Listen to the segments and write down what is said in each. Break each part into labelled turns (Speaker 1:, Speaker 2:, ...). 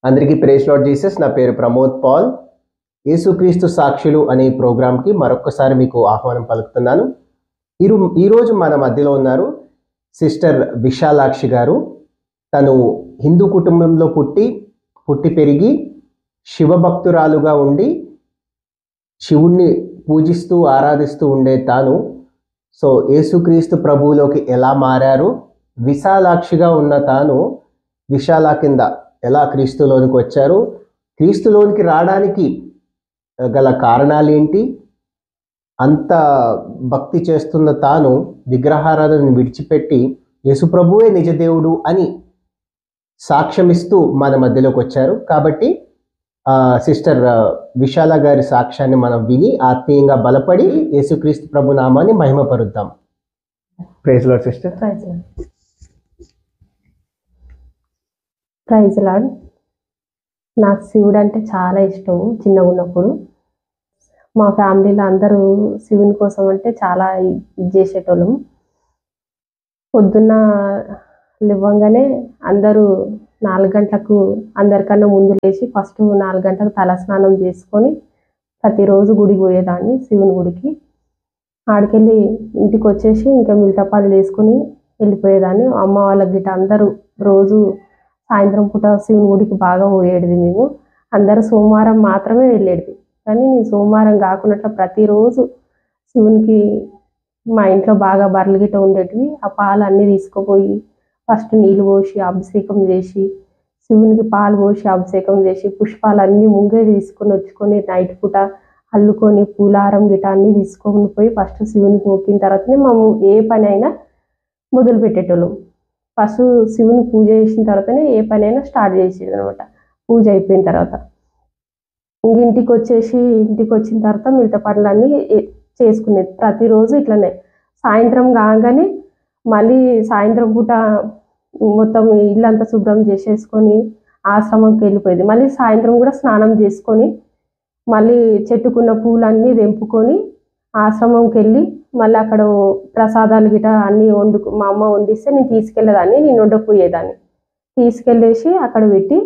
Speaker 1: అందరికీ praise lord Jesus నా పేరు ప్రమోద్ పాల్ యేసుక్రీస్తు సాక్షులు అనే ఈ ప్రోగ్రాంకి మరొకసారి మీకు ఆహ్వానం పలుకుతున్నాను ఈరో ఈరోజు మన మధ్యలో ఉన్నారు సిస్టర్ విశాలాక్షి గారు తను హిందూ కుటుంబంలో పుట్టి పుట్టి పెరిగి శివభక్తురాలుగా ఉండి శివుణ్ణి పూజిస్తూ ఆరాధిస్తూ ఉండే తాను సో యేసుక్రీస్తు ప్రభువులోకి ఎలా మారారు విశాలాక్షిగా ఉన్న తాను విశాల కింద ఎలా క్రీస్తులోనికి వచ్చారు క్రీస్తులోనికి రావడానికి గల కారణాలు ఏంటి అంత భక్తి చేస్తున్న తాను విగ్రహారాధనను విడిచిపెట్టి యేసుప్రభువే నిజదేవుడు అని సాక్ష్యమిస్తూ మన మధ్యలోకి వచ్చారు కాబట్టి ఆ, సిస్టర్ ఆ, విశాల గారి సాక్ష్యాన్ని మనం విని ఆత్మీయంగా బలపడి యేసుక్రీస్తు ప్రభు నామాన్ని మహిమపరుద్దాం praise lord sister
Speaker 2: praise lord praise lord నాకు శివుడు అంటే చాలా ఇష్టం చిన్నగా ఉన్నప్పుడు మా ఫ్యామిలీలో అందరూ శివుని కోసం అంటే చాలా ఇది చేసేటోళ్ళం పొద్దున్న లేవంగానే అందరూ నాలుగు గంటలకు అందరికన్నా ముందు లేచి ఫస్ట్ నాలుగు గంటలకు తలస్నానం చేసుకొని ప్రతిరోజు గుడికి పోయేదాన్ని శివుని గుడికి ఆడికెళ్ళి ఇంటికి వచ్చేసి ఇంకా మిగతా పనులు చేసుకుని వెళ్ళిపోయేదాన్ని అమ్మ వాళ్ళ గిట్ట అందరూ రోజు సాయంత్రం పూట శివుని గుడికి బాగా పోయేది మేము అందరూ సోమవారం మాత్రమే వెళ్ళేది కానీ నేను సోమవారం కాకుండా ప్రతిరోజు శివునికి మా ఇంట్లో బాగా బర్రెలు గిట్ట ఉండేటివి ఆ పాలు అన్నీ తీసుకుపోయి ఫస్ట్ నీళ్ళు పోసి అభిషేకం చేసి శివునికి పాలు పోసి అభిషేకం చేసి పుష్పాలు అన్నీ ముంగే తీసుకొని వచ్చుకొని నైట్ పూట అల్లుకొని పూలారం గిట అన్నీ తీసుకొని పోయి ఫస్ట్ శివునికి మొక్కిన తర్వాతనే మేము ఏ పని అయినా మొదలు పెట్టేటోళ్ళం ఫస్ట్ శివుని పూజ చేసిన తర్వాతనే ఏ పని అయినా స్టార్ట్ చేసేది అనమాట పూజ అయిపోయిన తర్వాత ఇంక ఇంటికి వచ్చేసి ఇంటికి వచ్చిన తర్వాత మిగతా పనులన్నీ ఏ- చేసుకునేది ప్రతిరోజు ఇట్లనే సాయంత్రం కాగానే మళ్ళీ సాయంత్రం పూట మొత్తం ఇల్లంతా శుభ్రం చేసేసుకొని ఆశ్రమంకి వెళ్ళిపోయేది మళ్ళీ సాయంత్రం కూడా స్నానం చేసుకొని మళ్ళీ చెట్టుకున్న పూలన్నీ తెంపుకొని ఆశ్రమంకి వెళ్ళి మళ్ళీ అక్కడ ప్రసాదాలు గిట అన్నీ వండుకు మా అమ్మ వండిస్తే నేను తీసుకెళ్ళేదాన్ని నేను వండకపోయేదాన్ని తీసుకెళ్ళేసి అక్కడ పెట్టి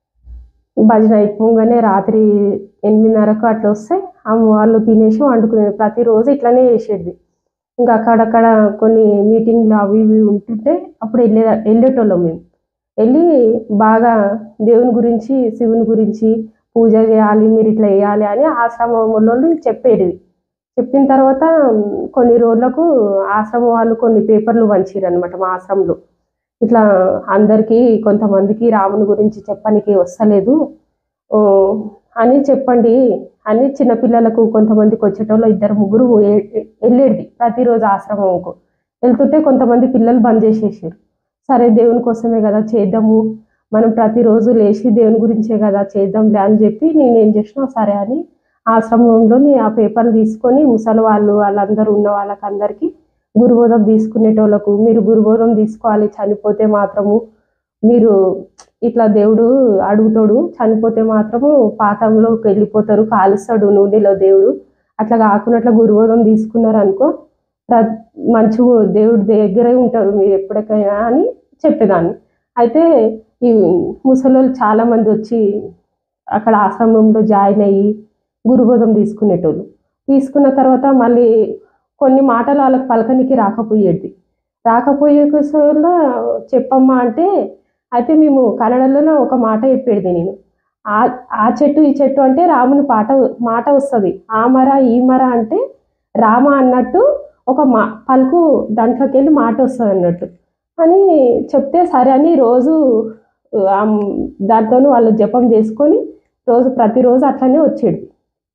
Speaker 2: భజన అయిపోగానే రాత్రి ఎనిమిదిన్నరకు అట్లా వస్తే అమ్మ వాళ్ళు తినేసి వండుకునేది ప్రతిరోజు ఇట్లనే చేసేది ఇంకా అక్కడక్కడ కొన్ని మీటింగ్లు అవి ఇవి ఉంటుంటే అప్పుడు వెళ్ళే వెళ్ళేటోళ్ళం మేము వెళ్ళి బాగా దేవుని గురించి శివుని గురించి పూజ చేయాలి మీరు ఇట్లా చేయాలి అని ఆశ్రమంలో చెప్పేది చెప్పిన తర్వాత ఉమ్, కొన్ని రోజులకు ఆశ్రమం వాళ్ళు కొన్ని పేపర్లు పంచిరు అనమాట మా ఆశ్రమంలో ఇట్లా అందరికీ కొంతమందికి రాముని గురించి చెప్పడానికి వస్తలేదు ఓ, అని చెప్పండి అని చిన్నపిల్లలకు కొంతమందికి వచ్చేటోళ్ళు ఇద్దరు ముగ్గురు ఏ- ఏ- వెళ్ళేది ప్రతిరోజు ఆశ్రమంకు వెళ్తుంటే కొంతమంది పిల్లలు బంద్ చేసేసారు సరే దేవుని కోసమే కదా చేద్దాము మనం ప్రతిరోజు లేచి దేవుని గురించే కదా చేద్దాంలే అని చెప్పి నేను ఏం చేసినా సరే అని ఆశ్రమంలోని ఆ పేపర్లు తీసుకొని ముసలి వాళ్ళు వాళ్ళందరూ ఉన్న వాళ్ళకి అందరికీ గురుబోధం తీసుకునేటోళ్ళకు మీరు గురుబోధం తీసుకోవాలి చనిపోతే మాత్రము మీరు ఇట్లా దేవుడు అడుగుతాడు చనిపోతే మాత్రము పాతంలోకి వెళ్ళిపోతారు కాలుస్తాడు నూనెలో దేవుడు అట్లా కాకుండా అట్లా గురుబోధం తీసుకున్నారు అనుకో ప్ర- మంచి దేవుడి దగ్గరే ఉంటారు మీరు ఎప్పటికైనా అని చెప్పేదాన్ని అయితే ఈ ముసలోళ్ళు చాలా మంది వచ్చి అక్కడ ఆశ్రమంలో జాయిన్ అయ్యి గురుబోధం తీసుకునేటోళ్ళు తీసుకున్న తర్వాత మళ్ళీ కొన్ని మాటలు వాళ్ళకి పలకనికి రాకపోయేది రాకపోయే సమయంలో చెప్పమ్మా అంటే అయితే మేము కన్నడలోనే ఒక మాట చెప్పేది నేను ఆ ఆ చెట్టు ఈ చెట్టు అంటే రాముని పాట మాట వస్తుంది ఆ మర ఈ మర అంటే రామ అన్నట్టు ఒక మా పలుకు దాంట్లోకి వెళ్ళి మాట వస్తుంది అన్నట్టు అని చెప్తే సరే అని రోజు ఆ దాంతోనూ వాళ్ళు జపం చేసుకొని రోజు ప్రతిరోజు అట్లనే వచ్చేది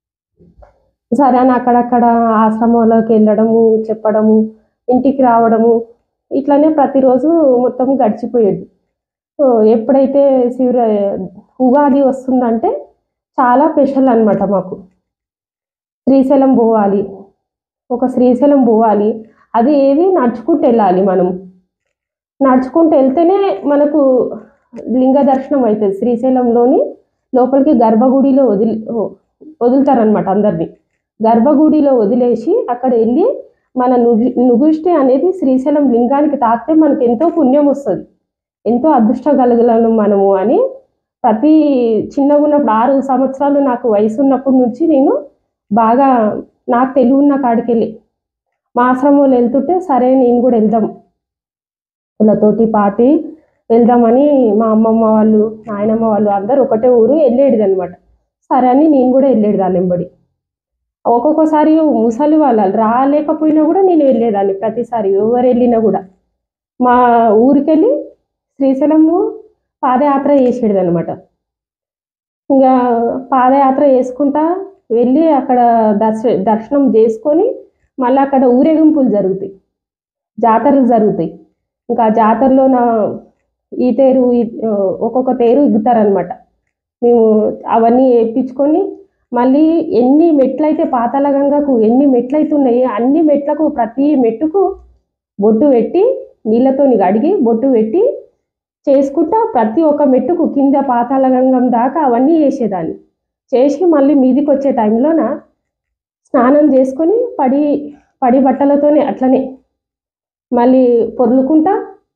Speaker 2: సరే అని అక్కడక్కడ ఆశ్రమంలోకి వెళ్ళడము చెప్పడము ఇంటికి రావడము ఇట్లనే ప్రతిరోజు మొత్తం గడిచిపోయేది సో ఎప్పుడైతే శివర ఉగాది వస్తుందంటే చాలా స్పెషల్ అన్నమాట మాకు శ్రీశైలం పోవాలి ఒక శ్రీశైలం పోవాలి అది ఏది నడుచుకుంటూ వెళ్ళాలి మనం నడుచుకుంటూ వెళ్తేనే మనకు లింగ దర్శనం అవుతుంది శ్రీశైలంలోని లోపలికి గర్భగుడిలో వదిలి వదులుతారనమాట అందరినీ గర్భగుడిలో వదిలేసి అక్కడ వెళ్ళి మన నుగి నుగుష్టి అనేది శ్రీశైలం లింగానికి తాకితే మనకి ఎంతో పుణ్యం వస్తుంది ఎంతో అదృష్టం కలగలను మనము అని ప్రతి చిన్నగా ఉన్నప్పుడు ఆరు సంవత్సరాలు నాకు వయసు ఉన్నప్పటి నుంచి నేను బాగా నాకు తెలివి ఉన్న కాడికి వెళ్ళి మా ఆశ్రమంలో వెళ్తుంటే సరే నేను కూడా వెళ్దాం వాళ్ళతోటి పాటి వెళ్దామని మా అమ్మమ్మ వాళ్ళు నాయనమ్మ వాళ్ళు అందరూ ఒకటే ఊరు వెళ్ళేది అనమాట సరే అని నేను కూడా వెళ్ళేది దాని వెంబడి ఒక్కొక్కసారి ముసలి వాళ్ళు రాలేకపోయినా కూడా నేను వెళ్ళేదాన్ని ప్రతిసారి ఎవరు వెళ్ళినా కూడా మా ఊరికెళ్ళి శ్రీశైలము పాదయాత్ర చేసేది అనమాట ఇంకా పాదయాత్ర చేసుకుంటా వెళ్ళి అక్కడ దర్శ దర్శనం చేసుకొని మళ్ళీ అక్కడ ఊరేగింపులు జరుగుతాయి జాతరలు జరుగుతాయి ఇంకా ఆ జాతరలో నా ఈ తేరు ఈ- ఒక్కొక్క తేరు ఇగ్గుతారనమాట మేము అవన్నీ వేయించుకొని మళ్ళీ ఎన్ని మెట్లయితే పాతాళ గంగకు ఎన్ని మెట్లయితే ఉన్నాయి అన్ని మెట్లకు ప్రతి మెట్టుకు బొట్టు పెట్టి నీళ్ళతోని కడిగి బొట్టు పెట్టి చేసుకుంటా ప్రతి ఒక్క మెట్టుకు కింద పాతాళ గంగం దాకా అవన్నీ చేసేదాన్ని చేసి మళ్ళీ మీదికి వచ్చే టైంలోన స్నానం చేసుకొని పడి పడి బట్టలతోనే అట్లనే మళ్ళీ పొర్లుకుంటా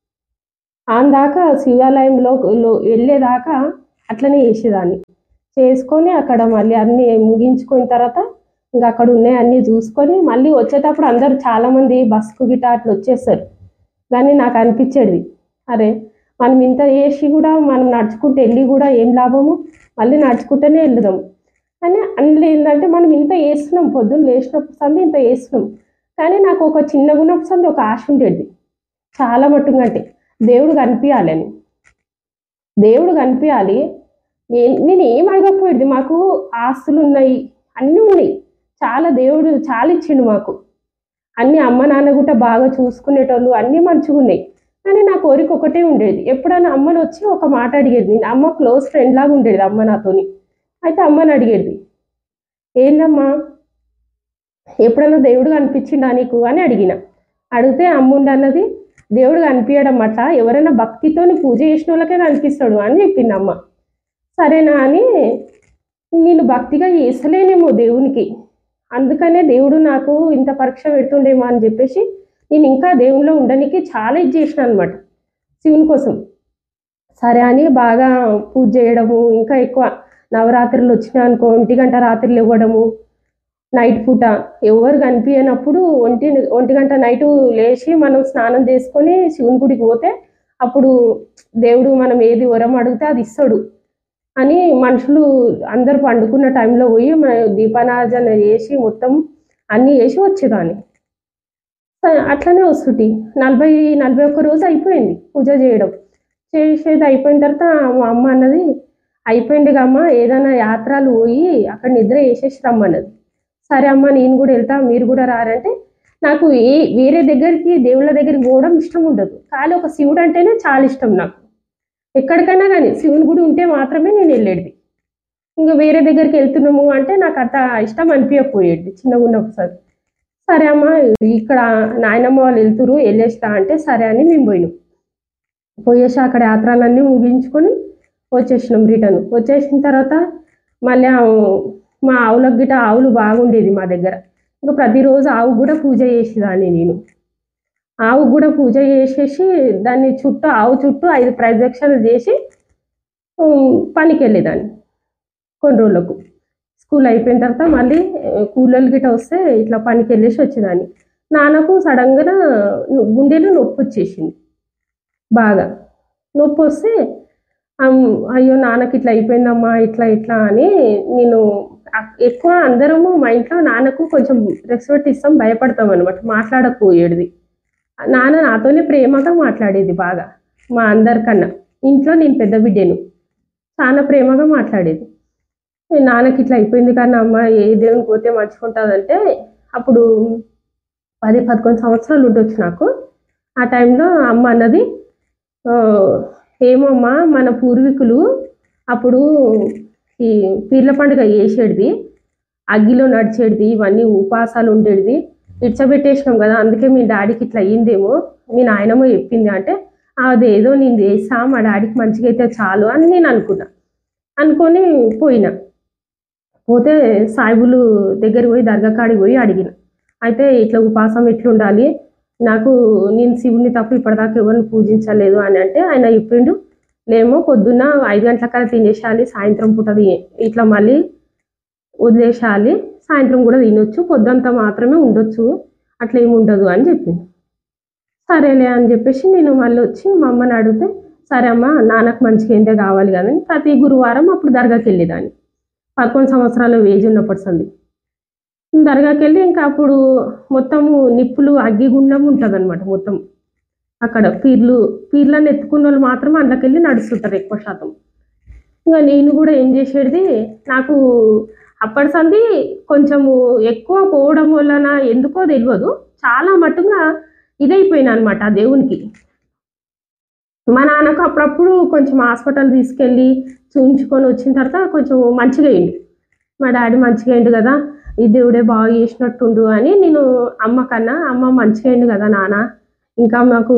Speaker 2: ఆన్ దాకా శివాలయంలో లో- వెళ్ళేదాకా అట్లనే చేసేదాన్ని చేసుకొని అక్కడ మళ్ళీ అన్నీ ముగించుకున్న తర్వాత ఇంకా అక్కడ ఉన్నాయి అన్నీ చూసుకొని మళ్ళీ వచ్చేటప్పుడు అందరూ చాలామంది బస్కు గిట్ట అట్లా వచ్చేస్తారు కానీ నాకు అనిపించేది అరే మనం ఇంత చేసి కూడా మనం నడుచుకుంటూ వెళ్ళి కూడా ఏం లాభము మళ్ళీ నడుచుకుంటూనే వెళ్దాం అని అందులో ఏంటంటే మనం ఇంత చేస్తున్నాం పొద్దున్న లేచినప్పుడు సంది ఇంత చేస్తున్నాం కానీ నాకు ఒక చిన్న గుణపు సంది ఒక ఆశ ఉండేది చాలా మట్టుగా అంటే దేవుడు కనిపించాలని దేవుడు కనిపించాలి ఏ- నేను ఏం అడగకపోయేది మాకు ఆస్తులు ఉన్నాయి అన్నీ ఉన్నాయి చాలా దేవుడు చాలా ఇచ్చిండు మాకు అన్ని అమ్మ నాన్న కూడా బాగా చూసుకునేటోళ్ళు అన్నీ మంచిగా ఉన్నాయి కానీ నా కోరిక ఒకటే ఉండేది ఎప్పుడైనా అమ్మని వచ్చి ఒక మాట అడిగేది నేను అమ్మ క్లోజ్ ఫ్రెండ్ లాగా ఉండేది అమ్మ నాతోని అయితే అమ్మని అడిగేది ఏందమ్మా ఎప్పుడైనా దేవుడు కనిపించిండా నీకు అని అడిగిన అడిగితే అమ్ముండి అన్నది దేవుడు కనిపించడం అట్లా ఎవరైనా భక్తితోని పూజ చేసిన వాళ్ళకే కనిపిస్తాడు అని చెప్పింది అమ్మ సరేనా అని నేను భక్తిగా చేసలేనేమో దేవునికి అందుకనే దేవుడు నాకు ఇంత పరీక్ష పెడుతుండేమో అని చెప్పేసి నేను ఇంకా దేవునిలో ఉండడానికి చాలా ఇది చేసిన అనమాట శివుని కోసం సరే అని బాగా పూజ చేయడము ఇంకా ఎక్కువ నవరాత్రులు వచ్చినాయి అనుకో ఒంటి గంట రాత్రులు ఇవ్వడము నైట్ పూట ఎవరు కనిపించినప్పుడు ఒంటి ఒంటి గంట నైట్ లేచి మనం స్నానం చేసుకొని శివుని గుడికి పోతే అప్పుడు దేవుడు మనం ఏది వరం అడిగితే అది ఇస్తాడు అని మనుషులు అందరు పండుకున్న టైంలో పోయి మన దీపారాధన చేసి మొత్తం అన్నీ చేసి వచ్చేదాన్ని స- అట్లనే వస్తుంది నలభై నలభై ఒక్క రోజు అయిపోయింది పూజ చేయడం చేసేది అయిపోయిన తర్వాత మా అమ్మ అన్నది అయిపోయింది అమ్మ ఏదైనా యాత్రలు పోయి అక్కడ నిద్ర చేసేసి రమ్మన్నది సరే అమ్మ నేను కూడా వెళ్తా మీరు కూడా రారంటే నాకు ఏ వేరే దగ్గరికి దేవుళ్ళ దగ్గరికి పోవడం ఇష్టం ఉండదు కానీ ఒక శివుడు అంటేనే చాలా ఇష్టం నాకు ఎక్కడికైనా కానీ శివుని గుడి ఉంటే మాత్రమే నేను వెళ్ళేది ఇంకా వేరే దగ్గరికి వెళ్తున్నాము అంటే నాకు అంత ఇష్టం అనిపించకపోయేది చిన్నగా ఉన్నప్పుడు సరే అమ్మ ఇక్కడ నాయనమ్మ వాళ్ళు వెళ్తురు వెళ్ళేస్తా అంటే సరే అని మేము పోయినాం పోయేసి అక్కడ యాత్రలన్నీ ముగించుకొని వచ్చేసినాం రిటర్న్ వచ్చేసిన తర్వాత మళ్ళీ ఆ మా ఆవులకు గిట ఆవులు బాగుండేది మా దగ్గర ఇంకా ప్రతిరోజు ఆవు కూడా పూజ చేసేదాన్ని నేను ఆవు కూడా పూజ చేసేసి దాన్ని చుట్టూ ఆవు చుట్టూ ఐదు ప్రదక్షిణలు చేసి ఉమ్, పనికి వెళ్ళేదాన్ని కొన్ని రోజులకు స్కూల్ అయిపోయిన తర్వాత మళ్ళీ ఆ, కూలోళ్ళు గిట్ట వస్తే ఇట్లా పనికి వెళ్ళేసి వచ్చేదాన్ని నాన్నకు సడన్గా గుండెలో నొప్పి వచ్చేసింది బాగా నొప్పి వస్తే అమ్, అయ్యో నాన్నకి ఇట్లా అయిపోయిందమ్మా ఇట్లా ఇట్లా అని నేను అక్- ఎక్కువ అందరము మా ఇంట్లో నాన్నకు కొంచెం రెస్పెక్ట్ ఇస్తాం భయపడతాం అనమాట మాట్లాడకపోయేది నాన్న నాతోనే ప్రేమగా మాట్లాడేది బాగా మా అందరికన్నా ఇంట్లో నేను పెద్ద బిడ్డను చాలా ప్రేమగా మాట్లాడేది నాన్నకి ఇట్లా అయిపోయింది కానీ అమ్మ ఏ దేవునికి పోతే మంచుకుంటుందంటే అప్పుడు పది పదకొండు సంవత్సరాలు ఉండొచ్చు నాకు ఆ టైంలో అమ్మ అన్నది "ఆ, ఏమమ్మా మన పూర్వీకులు అప్పుడు ఈ పీర్ల పండుగ చేసేది అగ్గిలో నడిచేది ఇవన్నీ ఉపాసాలు ఉండేది ఇడ్చబెట్టేసినాం కదా అందుకే మీ డాడీకి ఇట్లా అయ్యిందేమో మీ నాయనమ్మ చెప్పింది అంటే అదేదో నేను చేసా మా డాడీకి మంచిగా అయితే చాలు అని నేను అనుకున్నా అనుకొని పోయినా పోతే సాయిబులు దగ్గరికి పోయి దర్గా కాడికి పోయి అడిగిన అయితే ఇట్లా ఉపాసం ఎట్లుండాలి నాకు నేను శివుని తప్ప ఇప్పటిదాకా ఎవరిని పూజించలేదు అని అంటే ఆయన చెప్పిండు లేమో పొద్దున్న ఐదు గంటలకల్లా తినేసేయాలి సాయంత్రం పూట తి- ఇట్లా మళ్ళీ వదిలేసేయాలి సాయంత్రం కూడా తినొచ్చు పొద్దంతా మాత్రమే ఉండొచ్చు అట్లా ఏమి ఉండదు అని చెప్పింది సరేలే అని చెప్పేసి నేను మళ్ళీ వచ్చి మా అమ్మని అడిగితే సరే అమ్మ నాన్నకు మంచిగా ఏంటే కావాలి కదా అని ప్రతి గురువారం అప్పుడు దర్గాకి వెళ్ళేదాన్ని పదకొండు సంవత్సరాల ఏజ్ ఉన్నప్పటి సంది దర్గాకి వెళ్ళి ఇంకా అప్పుడు మొత్తము నిప్పులు అగ్గిగుండం ఉంటుంది అనమాట మొత్తం అక్కడ పీర్లు పీర్లను ఎత్తుకున్న వాళ్ళు మాత్రం అందులోకి వెళ్ళి నడుస్తుంటారు ఎక్కువ శాతం ఇంకా నేను కూడా ఏం చేసేది నాకు అప్పటి సంది కొంచెము ఎక్కువ పోవడం వలన ఎందుకో తెలియదు చాలా మటుగా ఇదైపోయినా అనమాట ఆ దేవునికి మా నాన్నకు అప్పుడప్పుడు కొంచెం హాస్పిటల్ తీసుకెళ్ళి చూయించుకొని వచ్చిన తర్వాత కొంచెం మంచిగా అయిండు మా డాడీ మంచిగా అయిండు కదా ఈ దేవుడే బాగా చేసినట్టుండు అని నేను అమ్మ కన్నా అమ్మ మంచిగా అయిండు కదా నాన్న ఇంకా మాకు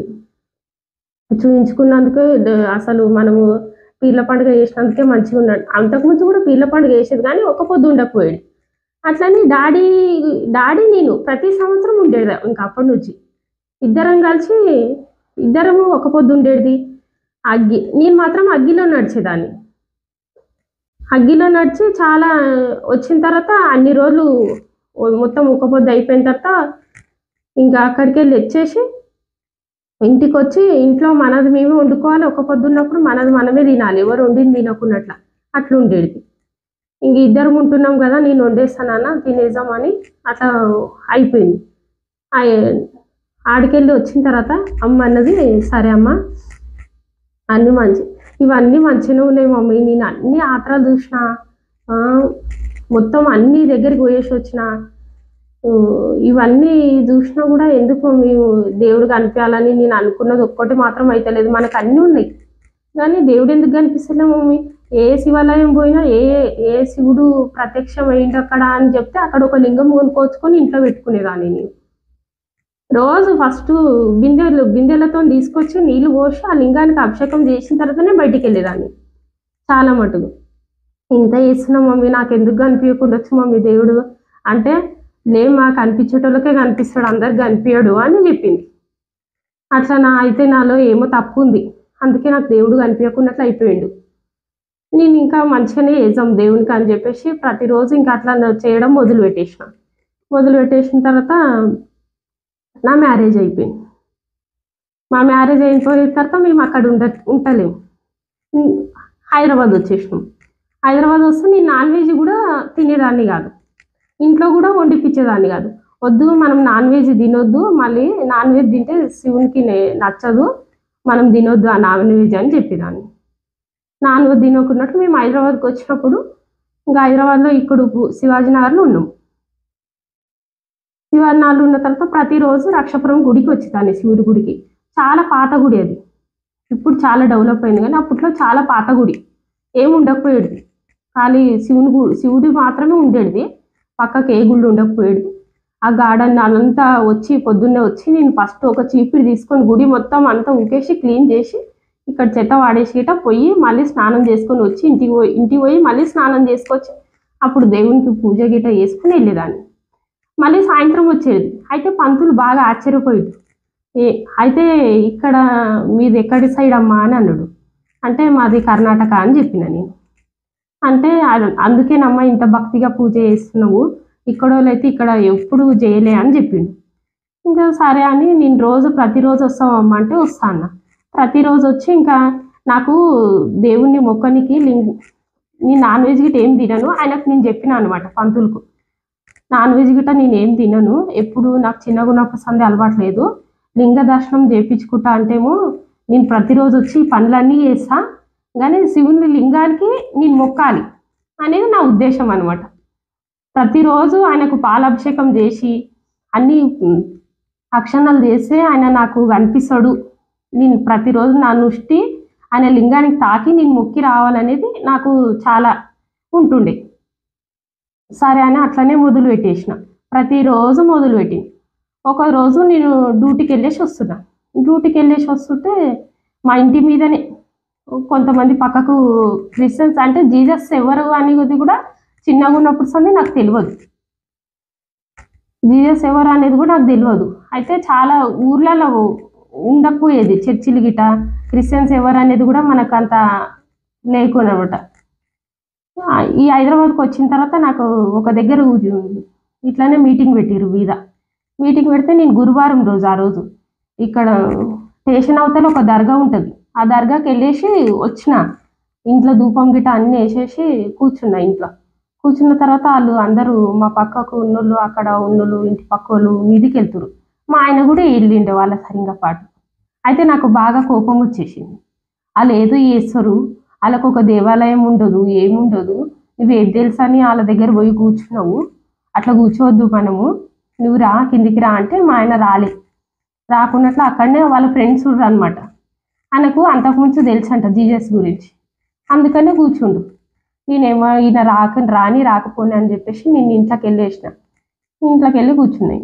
Speaker 2: చూయించుకున్నందుకు ద- అసలు మనము పీర్ల పండుగ చేసినందుకే మంచిగా ఉన్నాడు అంతకుముందు కూడా పీర్ల పండుగ చేసేది కానీ ఒక పొద్దు ఉండకపోయాడు అట్లని డాడీ డాడీ నేను ప్రతి సంవత్సరం ఉండేది ఇంకా అప్పటి నుంచి ఇద్దరం కలిసి ఇద్దరము ఒక పొద్దు ఉండేది అగ్గి నేను మాత్రం అగ్గిలో నడిచేదాన్ని అగ్గిలో నడిచి చాలా వచ్చిన తర్వాత అన్ని రోజులు ఓ- మొత్తం ఒక పొద్దు అయిపోయిన తర్వాత ఇంకా అక్కడికి వెళ్ళి వచ్చేసి ఇంటికి వచ్చి ఇంట్లో మనది మేమే వండుకోవాలి ఒక పొద్దున్నప్పుడు మనది మనమే తినాలి ఎవరు వండింది తినకున్నట్ల అట్లా ఉండేది ఇంక ఇద్దరం ఉంటున్నాం కదా నేను వండేస్తానన్న తినేద్దామని అట్లా అయిపోయింది ఆ- ఆడికెళ్ళి వచ్చిన తర్వాత అమ్మ అన్నది సరే అమ్మ అన్నీ మంచి ఇవన్నీ మంచిగానే ఉన్నాయి మమ్మీ నేను అన్ని ఆత్రాలు చూసిన ఆ, మొత్తం అన్ని దగ్గరికి పోయేసి వచ్చిన ఊ, ఇవన్నీ చూసినా కూడా ఎందుకు మమ్మీ దేవుడు కనిపించాలని నేను అనుకున్నది ఒక్కటి మాత్రం అయితలేదు మనకు అన్నీ ఉన్నాయి కానీ దేవుడు ఎందుకు కనిపిస్తలే మమ్మీ ఏ శివాలయం పోయినా ఏ ఏ శివుడు ప్రత్యక్షం అయింది అక్కడ అని చెప్తే అక్కడ ఒక లింగం కొనుక్కొచ్చుకొని ఇంట్లో పెట్టుకునేదాన్ని నేను రోజు ఫస్ట్ బిందెలు బిందెలతో తీసుకొచ్చి నీళ్లు పోసి ఆ లింగానికి అభిషేకం చేసిన తర్వాతనే బయటికి వెళ్ళేదాన్ని చాలా మటుకు ఇంత చేస్తున్నా మమ్మీ నాకు ఎందుకు కనిపించకుండా వచ్చి మమ్మీ దేవుడు అంటే లే మాకు కనిపించేటోళ్ళకే కనిపిస్తాడు అందరికి కనిపించడు అని చెప్పింది అట్లా నా అయితే నాలో ఏమో తప్పు ఉంది అందుకే నాకు దేవుడు కనిపించకున్నట్లు అయిపోయిండు నేను ఇంకా మంచిగానే చేసాం దేవునికి అని చెప్పేసి ప్రతిరోజు ఇంకా అట్లా నా- చేయడం మొదలు పెట్టేసిన మొదలు పెట్టేసిన తర్వాత నా మ్యారేజ్ అయిపోయింది మా మ్యారేజ్ అయిపోయిన తర్వాత మేము అక్కడ ఉండ ఉంటలేము ఉం, హైదరాబాద్ వచ్చేసినాం హైదరాబాద్ వస్తే నేను నాన్ వెజ్ కూడా తినేదాన్ని కాదు ఇంట్లో కూడా వండిపించేదాన్ని కాదు వద్దు మనం నాన్ వెజ్ తినొద్దు మళ్ళీ నాన్ వెజ్ తింటే శివునికి నే- నచ్చదు మనం తినొద్దు ఆ నాన్ వెజ్ అని చెప్పేదాన్ని నాన్ వెజ్ తినకున్నట్టు మేము హైదరాబాద్కి వచ్చినప్పుడు ఇంకా హైదరాబాద్లో ఇక్కడ శివాజీ నగర్లో ఉన్నాం శివాజీ నగర్లో ఉన్న తర్వాత ప్రతిరోజు రక్షపురం గుడికి వచ్చేదాన్ని శివుడి గుడికి చాలా పాత గుడి అది ఇప్పుడు చాలా డెవలప్ అయింది కానీ అప్పట్లో చాలా పాత గుడి ఏమి ఉండకపోయేది ఖాళీ శివుని గు శివుడి మాత్రమే ఉండేది పక్కకి ఏ గుళ్ళు ఉండకపోయేది ఆ గార్డెన్ అదంతా వచ్చి పొద్దున్నే వచ్చి నేను ఫస్ట్ ఒక చీపిడి తీసుకొని గుడి మొత్తం అంతా ఊకేసి క్లీన్ చేసి ఇక్కడ చెత్త వాడేసి గిట్ట పోయి మళ్ళీ స్నానం చేసుకొని వచ్చి ఇంటికి పోయి ఇంటికి పోయి మళ్ళీ స్నానం చేసుకొచ్చి అప్పుడు దేవునికి పూజ గిట్ట చేసుకుని వెళ్ళేదాన్ని మళ్ళీ సాయంత్రం వచ్చేది అయితే పంతులు బాగా ఆశ్చర్యపోయాడు ఏ అయితే ఇక్కడ మీది ఎక్కడి సైడ్ అమ్మా అని అన్నాడు అంటే మాది కర్ణాటక అని చెప్పిన నేను అంటే అ- అందుకేనమ్మా ఇంత భక్తిగా పూజ చేస్తున్నావు ఇక్కడ అయితే ఇక్కడ ఎప్పుడు చేయలే అని చెప్పిండు ఇంకా సరే అని నేను రోజు ప్రతిరోజు వస్తావమ్మా అంటే వస్తా అన్న ప్రతిరోజు వచ్చి ఇంకా నాకు దేవుణ్ణి మొక్కనికి లింగ్ నేను నాన్ వెజ్ గిట్ట ఏం తినను ఆయనకు నేను చెప్పిన అనమాట పంతులకు నాన్ వెజ్ గిట్ట నేను ఏం తినను ఎప్పుడు నాకు చిన్నగా ఉన్నప్పుడు సందే అలవాటు లేదు లింగ దర్శనం చేయించుకుంటా అంటేమో నేను ప్రతిరోజు వచ్చి ఈ పనులన్నీ చేస్తా కానీ శివుని లింగానికి నేను మొక్కాలి అనేది నా ఉద్దేశం అనమాట ప్రతిరోజు ఆయనకు పాలాభిషేకం చేసి అన్ని ఉమ్, అక్షణాలు చేస్తే ఆయన నాకు కనిపిస్తాడు నేను ప్రతిరోజు నా నుష్టి ఆయన లింగానికి తాకి నేను మొక్కి రావాలనేది నాకు చాలా ఉంటుండే సరే అని అట్లనే మొదలు పెట్టేసిన ప్రతిరోజు మొదలు పెట్టింది ఒక రోజు నేను డ్యూటీకి వెళ్ళేసి వస్తున్నా డ్యూటీకి వెళ్ళేసి వస్తుంటే మా ఇంటి మీదనే కొంతమంది పక్కకు క్రిస్టియన్స్ అంటే జీసస్ ఎవరు అనేది కూడా చిన్నగా ఉన్నప్పుడు సంది నాకు తెలియదు జీసస్ ఎవరు అనేది కూడా నాకు తెలియదు అయితే చాలా ఊర్లలో ఉండకపోయేది చర్చిలు గిట క్రిస్టియన్స్ ఎవరు అనేది కూడా మనకు అంత లేకునమాట ఈ హైదరాబాద్కి వచ్చిన తర్వాత నాకు ఒక దగ్గర ఉ- ఇట్లానే మీటింగ్ పెట్టిరు మీద మీటింగ్ పెడితే నేను గురువారం రోజు ఆ రోజు ఇక్కడ స్టేషన్ అవతల ఒక దర్గా ఉంటుంది ఆ దర్గాకి వెళ్ళేసి వచ్చిన ఇంట్లో ధూపం గిట్ట అన్నీ వేసేసి కూర్చున్నా ఇంట్లో కూర్చున్న తర్వాత వాళ్ళు అందరూ మా పక్కకు ఉన్నోళ్ళు అక్కడ ఉన్నోళ్ళు ఇంటి పక్క వాళ్ళు మీదికి వెళ్తురు మా ఆయన కూడా వెళ్ళిండే వాళ్ళ సరిగా పాటు అయితే నాకు బాగా కోపం వచ్చేసింది వాళ్ళు ఏదో చేస్తారు వాళ్ళకు ఒక దేవాలయం ఉండదు ఏముండదు నువ్వు ఏం తెలుసా అని వాళ్ళ దగ్గర పోయి కూర్చున్నావు అట్లా కూర్చోవద్దు మనము నువ్వు రా కిందికి రా అంటే మా ఆయన రాలే రాకున్నట్లు అక్కడనే వాళ్ళ ఫ్రెండ్స్ అనమాట ఆయనకు అంతకుముందు తెలుసు అంట జీజస్ గురించి అందుకనే కూర్చుండు నేనేమో ఈయన రాక రాని రాకపోని అని చెప్పేసి నేను ఇంట్లోకి వెళ్ళేసిన ఇంట్లోకి వెళ్ళి కూర్చున్నాయి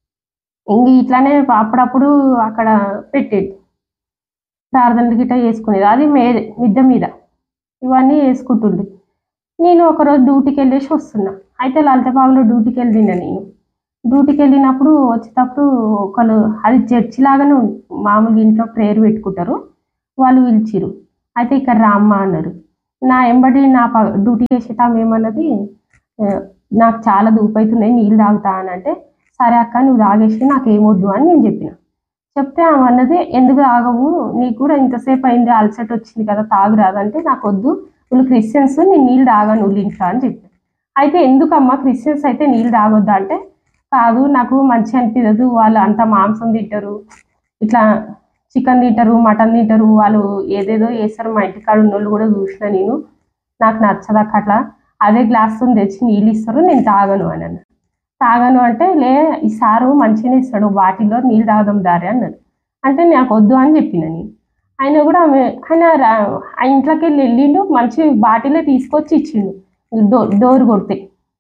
Speaker 2: ఇంక ఇట్లానే అప్పుడప్పుడు అక్కడ పెట్టేది ప్రార్థనలు గిట్ట చేసుకునేది అది మే మిద్దె మీద ఇవన్నీ వేసుకుంటుండే నేను ఒకరోజు డ్యూటీకి వెళ్ళేసి వస్తున్నా అయితే లలితబాగులో డ్యూటీకి వెళ్ళిన నేను డ్యూటీకి వెళ్ళినప్పుడు వచ్చేటప్పుడు ఒకళ్ళు అది చర్చి లాగానే ఉంది మామూలుగా ఇంట్లో ప్రేయర్ పెట్టుకుంటారు వాళ్ళు పిలిచిరు అయితే ఇక్కడ రామ్మ అన్నారు నా ఎంబడి నా ప డ్యూటీ చేసేటామె ఏమన్నది "ఆ, నాకు చాలా దూపైతున్నాయి నీళ్ళు తాగుతా అని అంటే సరే అక్క నువ్వు తాగేసి నాకు ఏమొద్దు అని నేను చెప్పిన చెప్తే ఆమె అన్నది ఎందుకు తాగవు నీకు కూడా ఇంతసేపు అయింది అలసట వచ్చింది కదా తాగురాదంటే నాకు వద్దు వీళ్ళు క్రిస్టియన్స్ నేను నీళ్ళు తాగాను నువ్వు ఇంట్లో అని చెప్పి అయితే ఎందుకమ్మా క్రిస్టియన్స్ అయితే నీళ్ళు తాగొద్దా అంటే కాదు నాకు మంచి అనిపించదు వాళ్ళు అంత మాంసం తింటారు ఇట్లా చికెన్ తింటారు మటన్ తింటారు వాళ్ళు ఏదేదో చేస్తారు మా ఇంటికాడ ఉన్న వాళ్ళు కూడా చూసిన నేను నాకు నచ్చదాక అట్లా అదే గ్లాస్ తెచ్చి నీళ్ళు ఇస్తారు నేను తాగను అని అన్న తాగను అంటే లే ఈ సారు మంచిగానే ఇస్తాడు బాటిల్లో నీళ్ళు తాగదాం దారి అన్నాడు అంటే నాకు వద్దు అని చెప్పిన నేను ఆయన కూడా ఆమె ఆయన రా- ఆ ఇంట్లోకి వెళ్ళి వెళ్ళిండు మంచి బాటిలే తీసుకొచ్చి ఇచ్చిండు డో డోర్ కొడితే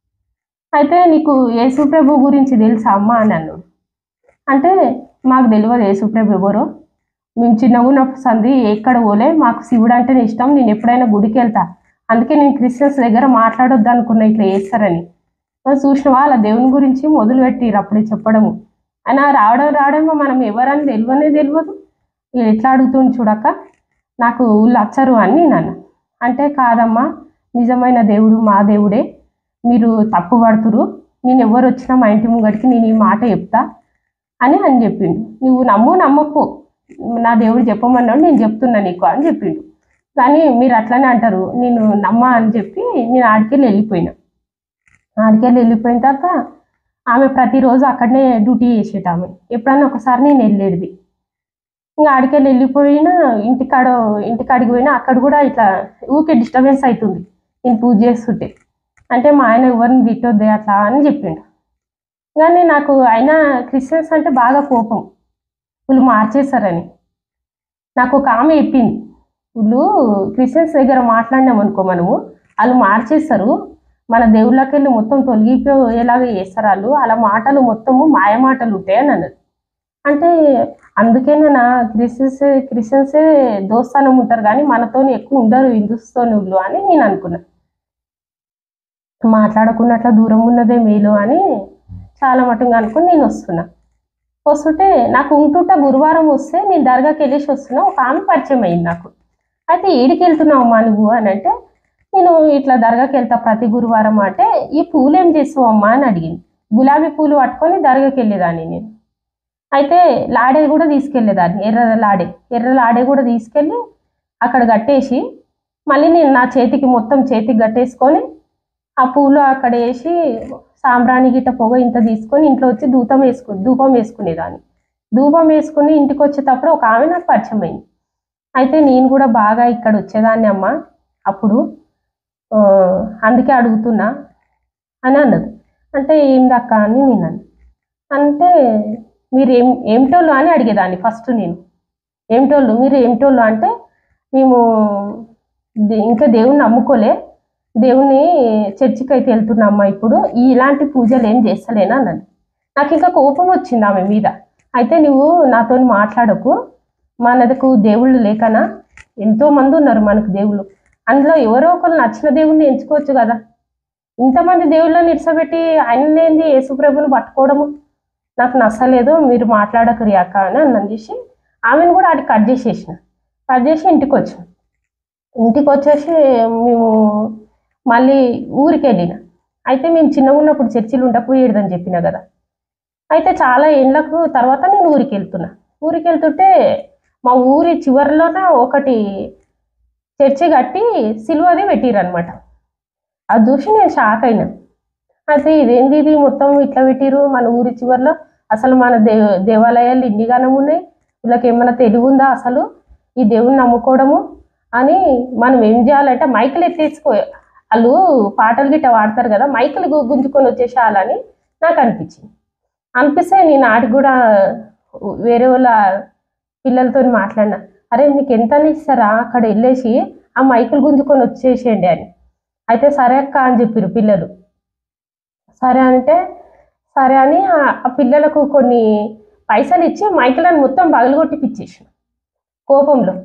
Speaker 2: అయితే నీకు యేసుప్రభు గురించి తెలుసా అమ్మ అని అన్నాడు అంటే మాకు తెలియదు యేసుప్రభు ఎవరో మేము చిన్నగా ఉన్నప్పుడు సంది ఎక్కడ పోలే మాకు శివుడు అంటేనే ఇష్టం నేను ఎప్పుడైనా గుడికి వెళ్తా అందుకే నేను క్రిస్టియన్స్ దగ్గర మాట్లాడొద్దు అనుకున్నా ఇట్లా చేస్తారని మరి చూసిన వాళ్ళ దేవుని గురించి మొదలు పెట్టిరు అప్పుడే చెప్పడము ఆయన రావడం రావడమో మనం ఎవరని తెలియనే తెలియదు వీడు ఎట్లా అడుగుతుంది చూడక నాకు వీళ్ళు వచ్చరు అని నేను అన్నా అంటే కాదమ్మా నిజమైన దేవుడు మా దేవుడే మీరు తప్పు పడుతురు నేను ఎవరు వచ్చినా మా ఇంటి ముంగడికి నేను ఈ మాట చెప్తా అని అని చెప్పిండు నువ్వు నమ్ము నమ్మకు నా దేవుడు చెప్పమన్నాడు నేను చెప్తున్నా నీకు అని చెప్పిండు కానీ మీరు అట్లనే అంటారు నేను నమ్మ అని చెప్పి నేను ఆడికెళ్ళి వెళ్ళిపోయినా ఆడికెళ్ళి వెళ్ళిపోయిన తర్వాత ఆమె ప్రతిరోజు అక్కడనే డ్యూటీ చేసేట ఆమె ఎప్పుడన్నా ఒకసారి నేను వెళ్ళేది ఇంకా ఆడికెళ్ళి వెళ్ళిపోయినా ఇంటికాడ ఇంటికాడికి పోయినా అక్కడ కూడా ఇట్లా ఊకే డిస్టర్బెన్స్ అవుతుంది నేను పూజ చేస్తుంటే అంటే మా ఆయన ఎవరిని తిట్టొద్దే అట్లా అని చెప్పిండు కానీ నాకు అయినా క్రిస్టియన్స్ అంటే బాగా కోపం వీళ్ళు మార్చేస్తారని నాకు ఒక ఆమె చెప్పింది వీళ్ళు క్రిస్టియన్స్ దగ్గర మాట్లాడినాం అనుకో మనము వాళ్ళు మార్చేస్తారు మన దేవుళ్ళకి వెళ్ళి మొత్తం తొలగిపోయేలాగా చేస్తారు వాళ్ళు అలా మాటలు మొత్తము మాయ మాటలు ఉంటాయి అని అన్నది అంటే అందుకేనే నా క్రిస్టియన్స్ క్రిస్టియన్సే దోస్తానం ఉంటారు కానీ మనతో ఎక్కువ ఉండరు హిందుస్తోని వీళ్ళు అని నేను అనుకున్నా మాట్లాడకున్నట్ల దూరం ఉన్నదే మేలు అని చాలా మటుగా అనుకుని నేను వస్తున్నా వస్తుంటే నాకు ఉంటుంట గురువారం వస్తే నేను దర్గాకి వెళ్ళేసి వస్తున్నా ఒక ఆమె పరిచయం అయింది నాకు అయితే ఏడికి వెళ్తున్నావు అమ్మా నువ్వు అని అంటే నేను ఇట్లా దర్గాకి వెళ్తా ప్రతి గురువారం అంటే ఈ పూలు ఏం చేస్తావు అమ్మా అని అడిగింది గులాబీ పూలు పట్టుకొని దర్గాకి వెళ్ళేదాన్ని నేను అయితే లాడే కూడా తీసుకెళ్ళేదాన్ని ఎర్ర లాడే ఎర్ర లాడే కూడా తీసుకెళ్ళి అక్కడ కట్టేసి మళ్ళీ నేను నా చేతికి మొత్తం చేతికి కట్టేసుకొని ఆ పూలు అక్కడ వేసి సాంబ్రాణి గిట్ట పొగ ఇంత తీసుకొని ఇంట్లో వచ్చి ధూపం వేసుకు ధూపం వేసుకునేదాన్ని ధూపం వేసుకుని ఇంటికి వచ్చేటప్పుడు ఒక ఆమె నాకు పరిచయం అయింది అయితే నేను కూడా బాగా ఇక్కడ వచ్చేదాన్ని అమ్మ అప్పుడు ఆ, అందుకే అడుగుతున్నా అని అన్నది అంటే ఏం దక్క అని నేను అన్నా అంటే మీరు ఏం ఏమిటోళ్ళు అని అడిగేదాన్ని ఫస్ట్ నేను ఏమిటోళ్ళు మీరు ఏమిటోళ్ళు అంటే మేము దే- ఇంకా దేవుణ్ణి నమ్ముకోలే దేవుని చర్చికి అయితే వెళ్తున్నామ్మా ఇప్పుడు ఈ ఇలాంటి పూజలు ఏం చేస్తలేనా అన్నది నాకు ఇంకా కోపం వచ్చింది ఆమె మీద అయితే నువ్వు నాతో మాట్లాడకు మనకు దేవుళ్ళు లేకనా ఎంతో మంది ఉన్నారు మనకు దేవుళ్ళు అందులో ఎవరో ఒకరు నచ్చిన దేవుణ్ణి ఎంచుకోవచ్చు కదా ఇంతమంది దేవుళ్ళని ఇడ్సబెట్టి ఆయననేంది యేసుప్రభుని పట్టుకోవడము నాకు నచ్చలేదు మీరు మాట్లాడకు రియాక అని అన్నది చేసి ఆమెను కూడా అది కట్ చేసేసిన కట్ చేసి ఇంటికి వచ్చిన ఇంటికి వచ్చేసి మేము మళ్ళీ ఊరికి వెళ్ళిన అయితే మేము చిన్నగా ఉన్నప్పుడు చర్చిలు ఉండకపోయేదని చెప్పిన కదా అయితే చాలా ఏళ్ళకు తర్వాత నేను ఊరికి వెళ్తున్నా ఊరికి వెళ్తుంటే మా ఊరి చివరిలోన ఒకటి చర్చి కట్టి సిలువది పెట్టిరనమాట అది చూసి నేను షాక్ అయినా అయితే ఇదేంది ఇది మొత్తం ఇట్లా పెట్టిరు మన ఊరి చివరిలో అసలు మన దే దేవాలయాలు ఇన్ని గానం ఉన్నాయి వీళ్ళకి ఏమైనా తెలివి ఉందా అసలు ఈ దేవుని నమ్ముకోవడము అని మనం ఏం చేయాలంటే మైకులు ఎత్తేసుకో వాళ్ళు పాటలు గిట్ట వాడతారు కదా మైకులు గు- గుంజుకొని వచ్చేసేయాలని నాకు అనిపించింది అనిపిస్తే నేను ఆడికి కూడా వేరే వాళ్ళ పిల్లలతో మాట్లాడినా అరే మీకు ఎంత అని ఇస్తారా అక్కడ వెళ్ళేసి ఆ మైకులు గుంజుకొని వచ్చేసేయండి అని అయితే సరే అక్క అని చెప్పారు పిల్లలు సరే అంటే సరే అని ఆ- ఆ పిల్లలకు కొన్ని పైసలు ఇచ్చి మైకులను మొత్తం పగలగొట్టిపిచ్చేసిన కోపంలో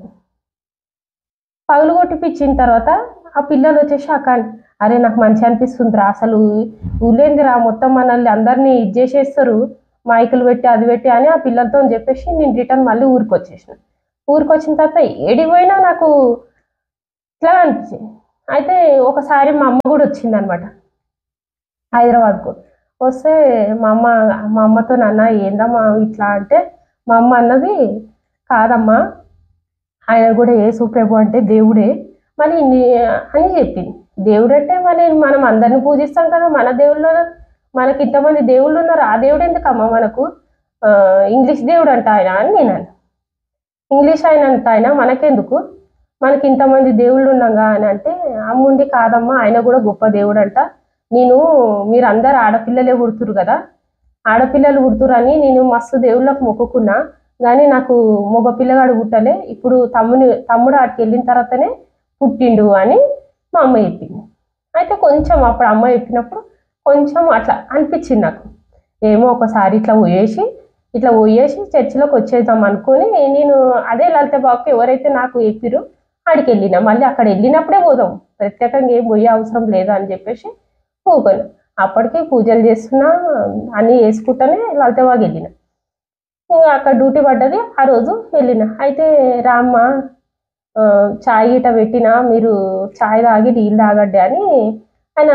Speaker 2: పగలగొట్టిపిచ్చిన తర్వాత ఆ పిల్లలు వచ్చేసి అక్క అరే నాకు మంచి అనిపిస్తుందిరా అసలు ఊళ్ళేందిరా మొత్తం మనల్ని అందరినీ ఇది చేసేస్తారు మైకులు పెట్టి అది పెట్టి అని ఆ పిల్లలతో చెప్పేసి నేను రిటర్న్ మళ్ళీ ఊరికి వచ్చేసిన ఊరికి వచ్చిన తర్వాత ఏడిపోయినా నాకు ఇట్లా అనిపించింది అయితే ఒకసారి మా అమ్మ కూడా వచ్చిందనమాట హైదరాబాద్కు వస్తే మా అమ్మ మా అమ్మతో నాన్న ఏందమ్మా ఇట్లా అంటే మా అమ్మ అన్నది కాదమ్మా ఆయన కూడా యేసు ప్రభు అంటే దేవుడే మరి నీ- అని చెప్పింది దేవుడు అంటే మరి మనం అందరిని పూజిస్తాం కదా మన దేవుళ్ళు మనకి ఇంతమంది దేవుళ్ళు ఉన్నారు ఆ దేవుడు ఎందుకమ్మా మనకు ఆ, ఇంగ్లీష్ దేవుడు అంట ఆయన అని నేను అన్నా. ఇంగ్లీష్ ఆయన అంట ఆయన మనకెందుకు మనకి ఇంతమంది దేవుళ్ళు ఉన్నాగా అని అంటే అమ్ముండి కాదమ్మా ఆయన కూడా గొప్ప దేవుడు అంట నేను మీరు అందరు ఆడపిల్లలే పుడుతురు కదా ఆడపిల్లలు పుడుతురని నేను మస్తు దేవుళ్ళకు మొక్కుకున్నా కానీ నాకు మగ పిల్లగాడు పుట్టలే ఇప్పుడు తమ్ముని తమ్ముడు ఆడికి వెళ్ళిన తర్వాతనే పుట్టిండు అని మా అమ్మ చెప్పింది అయితే కొంచెం అప్పుడు అమ్మ చెప్పినప్పుడు కొంచెం అట్లా అనిపించింది నాకు ఏమో ఒకసారి ఇట్లా పోయేసి ఇట్లా పోయేసి చర్చిలోకి వచ్చేద్దాం అనుకొని నేను అదే లలిత బాబుకి ఎవరైతే నాకు చెప్పిరో ఆడికి వెళ్ళిన మళ్ళీ అక్కడ వెళ్ళినప్పుడే పోదాం ప్రత్యేకంగా ఏం పోయే అవసరం లేదు అని చెప్పేసి పోగలను అప్పటికి పూజలు చేస్తున్నా అన్నీ వేసుకుంటానే లలితబాగ్ వెళ్ళిన ఇంకా అక్కడ డ్యూటీ పడ్డది ఆ రోజు వెళ్ళిన అయితే రామ్మ ఆ, చాయ్ గిట పెట్టినా మీరు చాయ్ తాగి నీళ్ళు తాగడ్డి అని ఆయన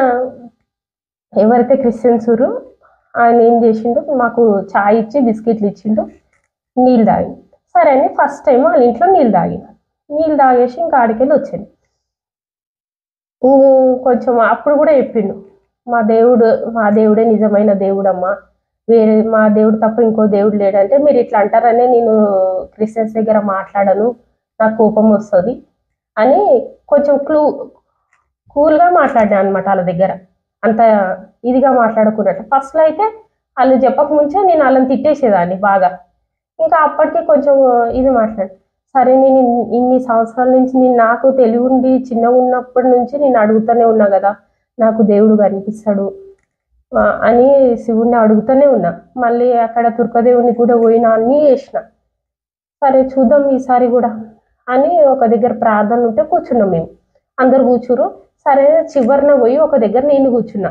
Speaker 2: ఎవరైతే క్రిస్టియన్స్ ఊరు ఆయన ఏం చేసిండు మాకు చాయ్ ఇచ్చి బిస్కెట్లు ఇచ్చిండు నీళ్ళు తాగి సరే అని ఫస్ట్ టైం వాళ్ళ ఇంట్లో నీళ్ళు తాగిన నీళ్ళు తాగేసి ఇంకా ఆడికెళ్ళి వచ్చాను ఇంక కొంచెం అప్పుడు కూడా చెప్పిండు మా దేవుడు మా దేవుడే నిజమైన దేవుడమ్మా వేరే మా దేవుడు తప్ప ఇంకో దేవుడు లేడంటే మీరు ఇట్లా అంటారనే నేను క్రిస్టియన్స్ దగ్గర మాట్లాడను నాకు కోపం వస్తుంది అని కొంచెం క్లూ కూల్గా మాట్లాడినా అనమాట వాళ్ళ దగ్గర అంత ఇదిగా మాట్లాడుకున్నట్టు ఫస్ట్లో అయితే వాళ్ళు చెప్పకముందే నేను వాళ్ళని తిట్టేసేదాన్ని బాగా ఇంకా అప్పటికే కొంచెం ఇది మాట్లాడు సరే నేను ఇన్ని- ఇన్ని సంవత్సరాల నుంచి నేను నాకు తెలివి ఉండి చిన్నగా ఉన్నప్పటి నుంచి నేను అడుగుతూనే ఉన్నా కదా నాకు దేవుడు కనిపిస్తాడు ఆ, అని శివుణ్ణి అడుగుతూనే ఉన్నా మళ్ళీ అక్కడ తుర్కదేవుని కూడా పోయినా అన్నీ చేసిన సరే చూద్దాం ఈసారి కూడా అని ఒక దగ్గర ప్రార్థన ఉంటే కూర్చున్నాం మేము అందరు కూర్చురు సరే చివరిన పోయి ఒక దగ్గర నేను కూర్చున్నా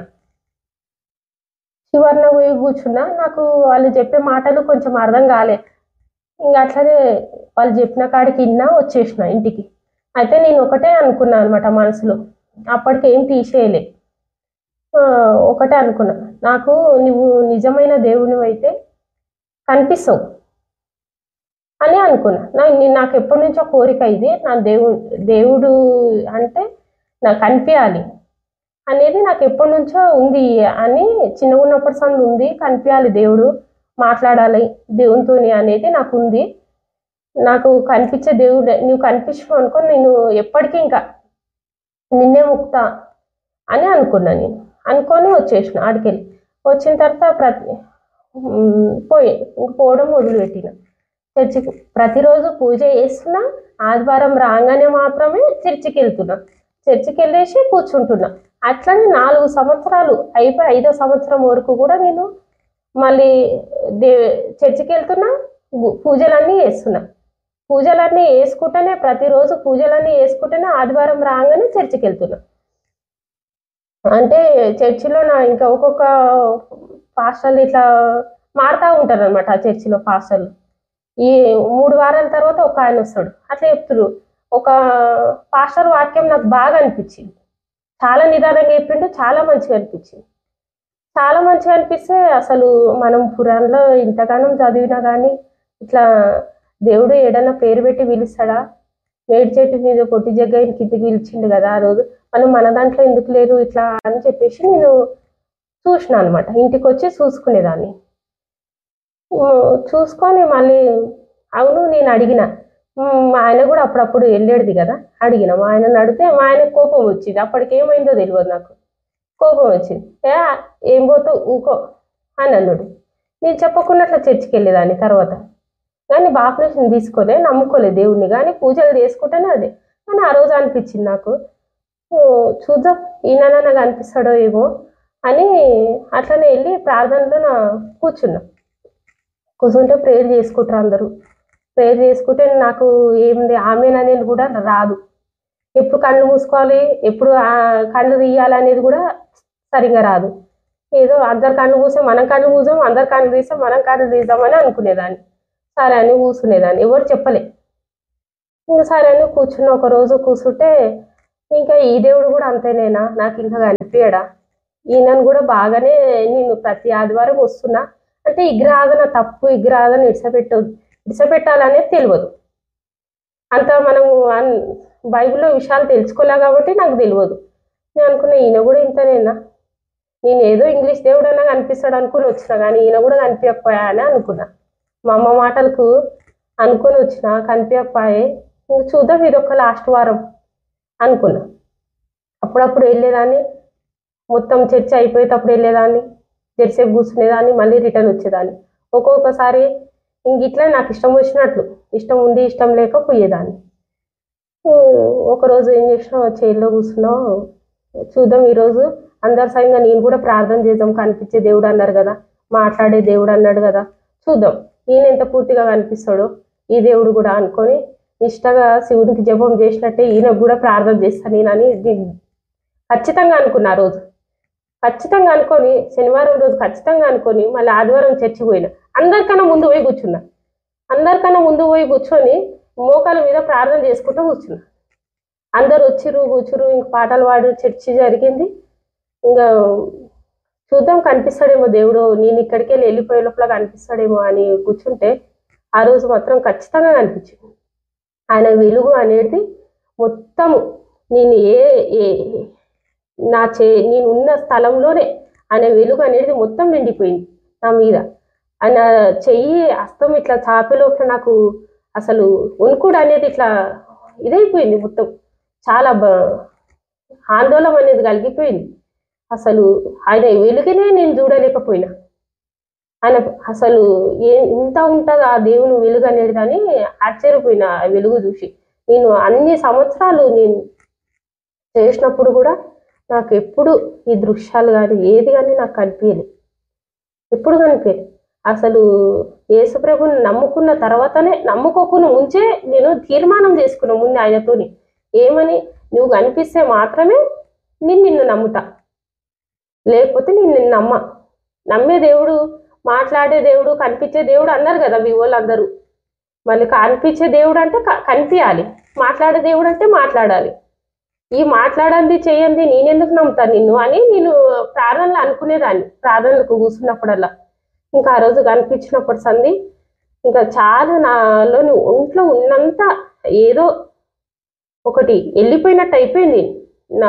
Speaker 2: చివరిన పోయి కూర్చున్నా నాకు వాళ్ళు చెప్పే మాటలు కొంచెం అర్థం కాలే ఇంకా అట్లనే వాళ్ళు చెప్పిన కాడికి విన్నా వచ్చేసిన ఇంటికి అయితే నేను ఒకటే అనుకున్నా అనమాట మనసులో అప్పటికి ఏం తీసేయలే ఆ, ఒకటే అనుకున్నా నాకు నువ్వు నిజమైన దేవుని అయితే కనిపిస్తావు అని అనుకున్నా నా నీ- నాకు ఎప్పటి నుంచో కోరిక ఇది నా దేవు దేవుడు అంటే నాకు కనిపించాలి అనేది నాకు ఎప్పటి నుంచో ఉంది అని చిన్నగా ఉన్నప్పటి సంది ఉంది కనిపించాలి దేవుడు మాట్లాడాలి దేవునితోని అనేది నాకు ఉంది నాకు కనిపించే దేవుడు నువ్వు కనిపించవు అనుకో నేను ఎప్పటికీ ఇంకా నిన్నే ముక్తా అని అనుకున్నా నేను అనుకొని వచ్చేసిన ఆడికెళ్ళి వచ్చిన తర్వాత ప్రతి ఉమ్, పోయి ఇంక పోవడం మొదలుపెట్టిన చర్చికి ప్రతిరోజు పూజ చేస్తున్నా ఆదివారం రాగానే మాత్రమే చర్చికి వెళ్తున్నా చర్చికి వెళ్ళేసి కూర్చుంటున్నా అట్లనే నాలుగు సంవత్సరాలు అయిపోయి ఐదో సంవత్సరం వరకు కూడా నేను మళ్ళీ దే చర్చికి వెళ్తున్నా గు- పూజలన్నీ చేస్తున్నా పూజలన్నీ వేసుకుంటేనే ప్రతిరోజు పూజలన్నీ వేసుకుంటేనే ఆదివారం రాగానే చర్చికి వెళ్తున్నా అంటే చర్చిలో నా ఇంకా ఒక్కొక్క పాస్టర్లు ఇట్లా మారుతూ ఉంటారు అనమాట ఆ చర్చిలో పాస్టర్లు ఈ మూడు వారాల తర్వాత ఒక ఆయన వస్తాడు అట్లా చెప్తున్నారు ఒక పాస్టర్ వాక్యం నాకు బాగా అనిపించింది చాలా నిదానంగా చెప్పిండు చాలా మంచిగా అనిపించింది చాలా మంచిగా అనిపిస్తే అసలు మనం పురాణంలో ఇంతగానం చదివినా కానీ ఇట్లా దేవుడు ఏడన్నా పేరు పెట్టి పిలుస్తాడా మేడి చెట్టు మీద పొట్టి జగ్గ కిందికి పిలిచిండు కదా ఆ రోజు మనం మన దాంట్లో ఎందుకు లేరు ఇట్లా అని చెప్పేసి నేను చూసిన అనమాట ఇంటికి వచ్చి చూసుకునేదాన్ని ఉమ్, చూసుకొని మళ్ళీ అవును నేను అడిగిన ఉమ్, మా ఆయన కూడా అప్పుడప్పుడు వెళ్ళేది కదా అడిగిన మా ఆయన అడిగితే మా ఆయన కోపం వచ్చింది అప్పటికి ఏమైందో తెలియదు నాకు కోపం వచ్చింది ఏ ఏం పోతావు ఊకో అని అన్నాడు నేను చెప్పకుండా అట్లా చర్చికి వెళ్ళేదాన్ని తర్వాత కానీ బాప్రేషన్ తీసుకోలే నమ్ముకోలే దేవుణ్ణి కానీ పూజలు చేసుకుంటేనే అదే కానీ ఆ రోజు అనిపించింది నాకు ఓ, చూద్దాం ఈయన నాకు అనిపిస్తాడో ఏమో అని అట్లనే వెళ్ళి ప్రార్థనలో నా కూర్చున్నా కూర్చుంటే ప్రేయర్ చేసుకుంటారు అందరూ ప్రేయర్ చేసుకుంటే నాకు ఏంది ఆమెన్ అనేది కూడా రాదు ఎప్పుడు కళ్ళు మూసుకోవాలి ఎప్పుడు ఆ కళ్ళు తీయాలనేది కూడా సరిగా రాదు ఏదో అందరు కళ్ళు మూసే మనం కళ్ళు మూసాం అందరు కళ్ళు తీసాం మనం కళ్ళు తీద్దామని అనుకునేదాన్ని సరే అని కూర్చునేదాన్ని ఎవరు చెప్పలే ఇంకా సరే అని కూర్చున్న ఒక రోజు కూర్చుంటే ఇంకా ఈ దేవుడు కూడా అంతేనేనా నాకు ఇంకా కనిపించడా ఈయనను కూడా బాగానే నేను ప్రతి ఆదివారం వస్తున్నా అంటే విగ్రహాదన తప్పు విగ్రహాదన ఇడిసపెట్ట ఇడిసపెట్టాలనేది తెలియదు అంత మనం అన్- బైబిల్లో విషయాలు తెలుసుకోలే కాబట్టి నాకు తెలియదు నేను అనుకున్నా ఈయన కూడా ఇంతనేనా నేను ఏదో ఇంగ్లీష్ దేవుడు అన్నా కనిపిస్తాడు అనుకుని వచ్చిన కానీ ఈయన కూడా కనిపించకపోయా అని అనుకున్నా మా అమ్మ మాటలకు అనుకొని వచ్చిన కనిపించకపోయే ఇంక చూద్దాం ఇది ఒక లాస్ట్ వారం అనుకున్నా అప్పుడప్పుడు వెళ్ళేదాన్ని మొత్తం చర్చ అయిపోయేటప్పుడు వెళ్ళేదాన్ని జెర్సేపు కూర్చునేదాన్ని మళ్ళీ రిటర్న్ వచ్చేదాన్ని ఒక్కొక్కసారి ఇంక ఇట్లా నాకు ఇష్టం వచ్చినట్లు ఇష్టం ఉండి ఇష్టం లేక పోయేదాన్ని ఉమ్, ఒకరోజు ఏం చేసినావు చైర్లో కూర్చున్నావు చూద్దాం ఈరోజు అందరి సాయంగా నేను కూడా ప్రార్థన చేద్దాం కనిపించే దేవుడు అన్నారు కదా మాట్లాడే దేవుడు అన్నాడు కదా చూద్దాం ఈయన ఎంత పూర్తిగా కనిపిస్తాడో ఈ దేవుడు కూడా అనుకొని నిష్టగా శివునికి జపం చేసినట్టే ఈయనకు కూడా ప్రార్థన చేస్తాను నేనని ది- ఖచ్చితంగా అనుకున్నా ఆ రోజు ఖచ్చితంగా అనుకొని శనివారం రోజు ఖచ్చితంగా అనుకొని మళ్ళీ ఆదివారం చర్చికి పోయినా అందరికన్నా ముందు పోయి కూర్చున్నా అందరికన్నా ముందు పోయి కూర్చొని మోకాల మీద ప్రార్థన చేసుకుంటూ కూర్చున్నా అందరు వచ్చిర్రు కూర్చురు ఇంక పాటలు పాడు చర్చి జరిగింది ఇంకా చూద్దాం కనిపిస్తాడేమో దేవుడు నేను ఇక్కడికి వెళ్ళి వెళ్ళిపోయే లోపల కనిపిస్తాడేమో అని కూర్చుంటే ఆ రోజు మాత్రం ఖచ్చితంగా కనిపించింది ఆయన వెలుగు అనేది మొత్తము నేను ఏ ఏ నా చే నేను ఉన్న స్థలంలోనే ఆయన వెలుగు అనేది మొత్తం నిండిపోయింది నా మీద ఆయన చెయ్యి అస్తం ఇట్లా చాపే లోపల నాకు అసలు వణుకుడు అనేది ఇట్లా ఇదైపోయింది మొత్తం చాలా బ ఆందోళన అనేది కలిగిపోయింది అసలు ఆయన వెలుగునే నేను చూడలేకపోయినా ఆయన అసలు ఏ ఇంత ఉంటుంది ఆ దేవుని వెలుగు అనేది అని ఆశ్చర్యపోయినా ఆ వెలుగు చూసి నేను అన్ని సంవత్సరాలు నేను చేసినప్పుడు కూడా నాకు ఎప్పుడు ఈ దృశ్యాలు కానీ ఏది కానీ నాకు కనిపించలేదు ఎప్పుడు కనిపించలేదు అసలు యేసుప్రభుని నమ్ముకున్న తర్వాతనే నమ్ముకోకుండా ముంచే నేను తీర్మానం చేసుకున్నా ముందు ఆయనతోని ఏమని నువ్వు కనిపిస్తే మాత్రమే నేను నిన్ను నమ్ముతా లేకపోతే నేను నిన్ను నమ్మ నమ్మే దేవుడు మాట్లాడే దేవుడు కనిపించే దేవుడు అన్నారు కదా మీ వాళ్ళందరూ మళ్ళీ కనిపించే దేవుడు అంటే క- కనిపించాలి మాట్లాడే దేవుడు అంటే మాట్లాడాలి ఈ మాట్లాడంది చేయండి నేనెందుకు నమ్ముతాను నిన్ను అని నేను ప్రార్థనలు అనుకునేదాన్ని ప్రార్థనలకు కూర్చున్నప్పుడల్లా ఇంకా ఆ రోజు కనిపించినప్పుడు సంది ఇంకా చాలా నాలోని ఒంట్లో ఉన్నంత ఏదో ఒకటి వెళ్ళిపోయినట్టు అయిపోయింది నా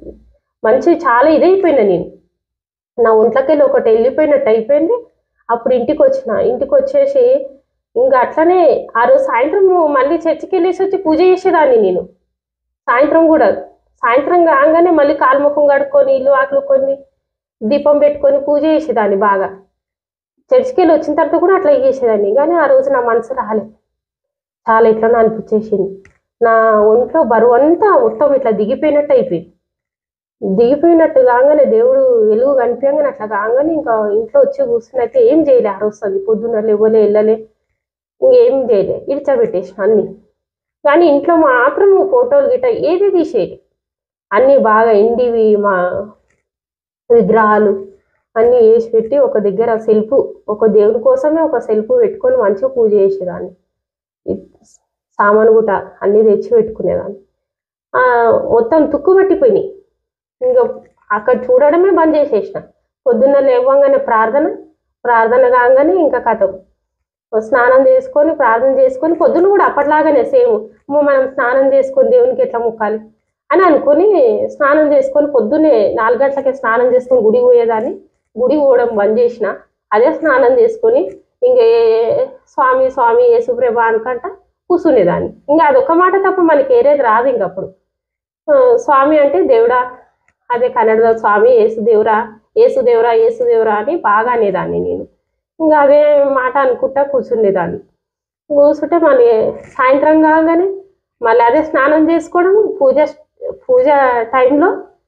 Speaker 2: మంచి చాలా ఇదైపోయినా నేను నా ఒంట్లోకెళ్ళి ఒకటి వెళ్ళిపోయినట్టు అయిపోయింది అప్పుడు ఇంటికి వచ్చిన ఇంటికి వచ్చేసి ఇంకా అట్లనే ఆ రోజు సాయంత్రం మళ్ళీ చర్చికి వెళ్ళేసి వచ్చి పూజ చేసేదాన్ని నేను సాయంత్రం కూడా సాయంత్రం కాగానే మళ్ళీ కాలు ముఖం కడుక్కొని ఇల్లు ఆకులు కొని దీపం పెట్టుకొని పూజ చేసేదాన్ని బాగా చర్చికి వెళ్ళి వచ్చిన తర్వాత కూడా అట్లా చేసేదాన్ని కానీ ఆ రోజు నా మనసు రాలేదు చాలా ఇట్లా అనిపించేసింది నా ఒంట్లో బరువు అంతా మొత్తం ఇట్లా దిగిపోయినట్టు అయిపోయింది దిగిపోయినట్టు కాగానే దేవుడు వెలుగు కనిపించగానే అట్లా కాగానే ఇంకా ఇంట్లో వచ్చి కూర్చుని అయితే ఏం చేయలే ఆ రోజు అది పొద్దున్న లేవలే వెళ్ళలే ఇంకేం చేయలే ఇడిచబెట్టేసిన అన్ని కానీ ఇంట్లో మాత్రం ఫోటోలు గిట్ట ఏది తీసేది అన్నీ బాగా ఎండివి మా విగ్రహాలు అన్నీ వేసి పెట్టి ఒక దగ్గర సెల్ఫ్ ఒక దేవుని కోసమే ఒక సెల్ఫ్ పెట్టుకొని మంచిగా పూజ చేసేదాన్ని ఈ సామాను గుట అన్నీ తెచ్చి పెట్టుకునేదాన్ని ఆ, మొత్తం తుక్కు పట్టిపోయినాయి ఇంకా అక్కడ చూడడమే బంద్ చేసేసిన పొద్దున్న లేవగానే ప్రార్థన ప్రార్థన కాగానే ఇంకా కథం స్నానం చేసుకొని ప్రార్థన చేసుకొని పొద్దున్న కూడా అప్పట్లాగానే సేమ్ మనం స్నానం చేసుకొని దేవునికి ఎట్లా మొక్కాలి అని అనుకుని స్నానం చేసుకొని పొద్దున్నే నాలుగు గంటలకే స్నానం చేసుకొని గుడి పోయేదాన్ని గుడి పోవడం బంద్ చేసిన అదే స్నానం చేసుకొని ఇంకే స్వామి స్వామి యేసుప్రభ అనుకంట కూర్చునేదాన్ని ఇంకా అదొక మాట తప్ప మనకి ఏరేది రాదు ఇంక అప్పుడు ఆ, స్వామి అంటే దేవుడా అదే కన్నడలో స్వామి యేసు దేవురా యేసు దేవురా యేసు దేవురా అని బాగా అనేదాన్ని నేను ఇంకా అదే మాట అనుకుంటా కూర్చునేదాన్ని కూర్చుంటే మళ్ళీ సాయంత్రం కాగానే మళ్ళీ అదే స్నానం చేసుకోవడం పూజ పూజ టైంలో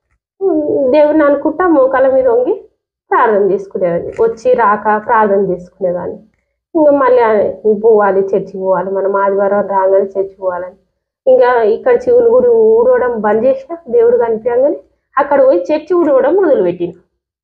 Speaker 2: దేవుని అనుకుంటా మోకాల మీద వంగి ప్రార్థన చేసుకునేదాన్ని వచ్చి రాక ప్రార్థన చేసుకునేదాన్ని ఇంకా మళ్ళీ పోవాలి చర్చికి పోవాలి మనం ఆదివారం రాగానే చర్చికి పోవాలని ఇంకా ఇక్కడ చెవులు కూడా ఊడవడం బంద్ చేసిన దేవుడు కనిపించగానే అక్కడ పోయి చర్చి ఊడవడం మొదలుపెట్టిన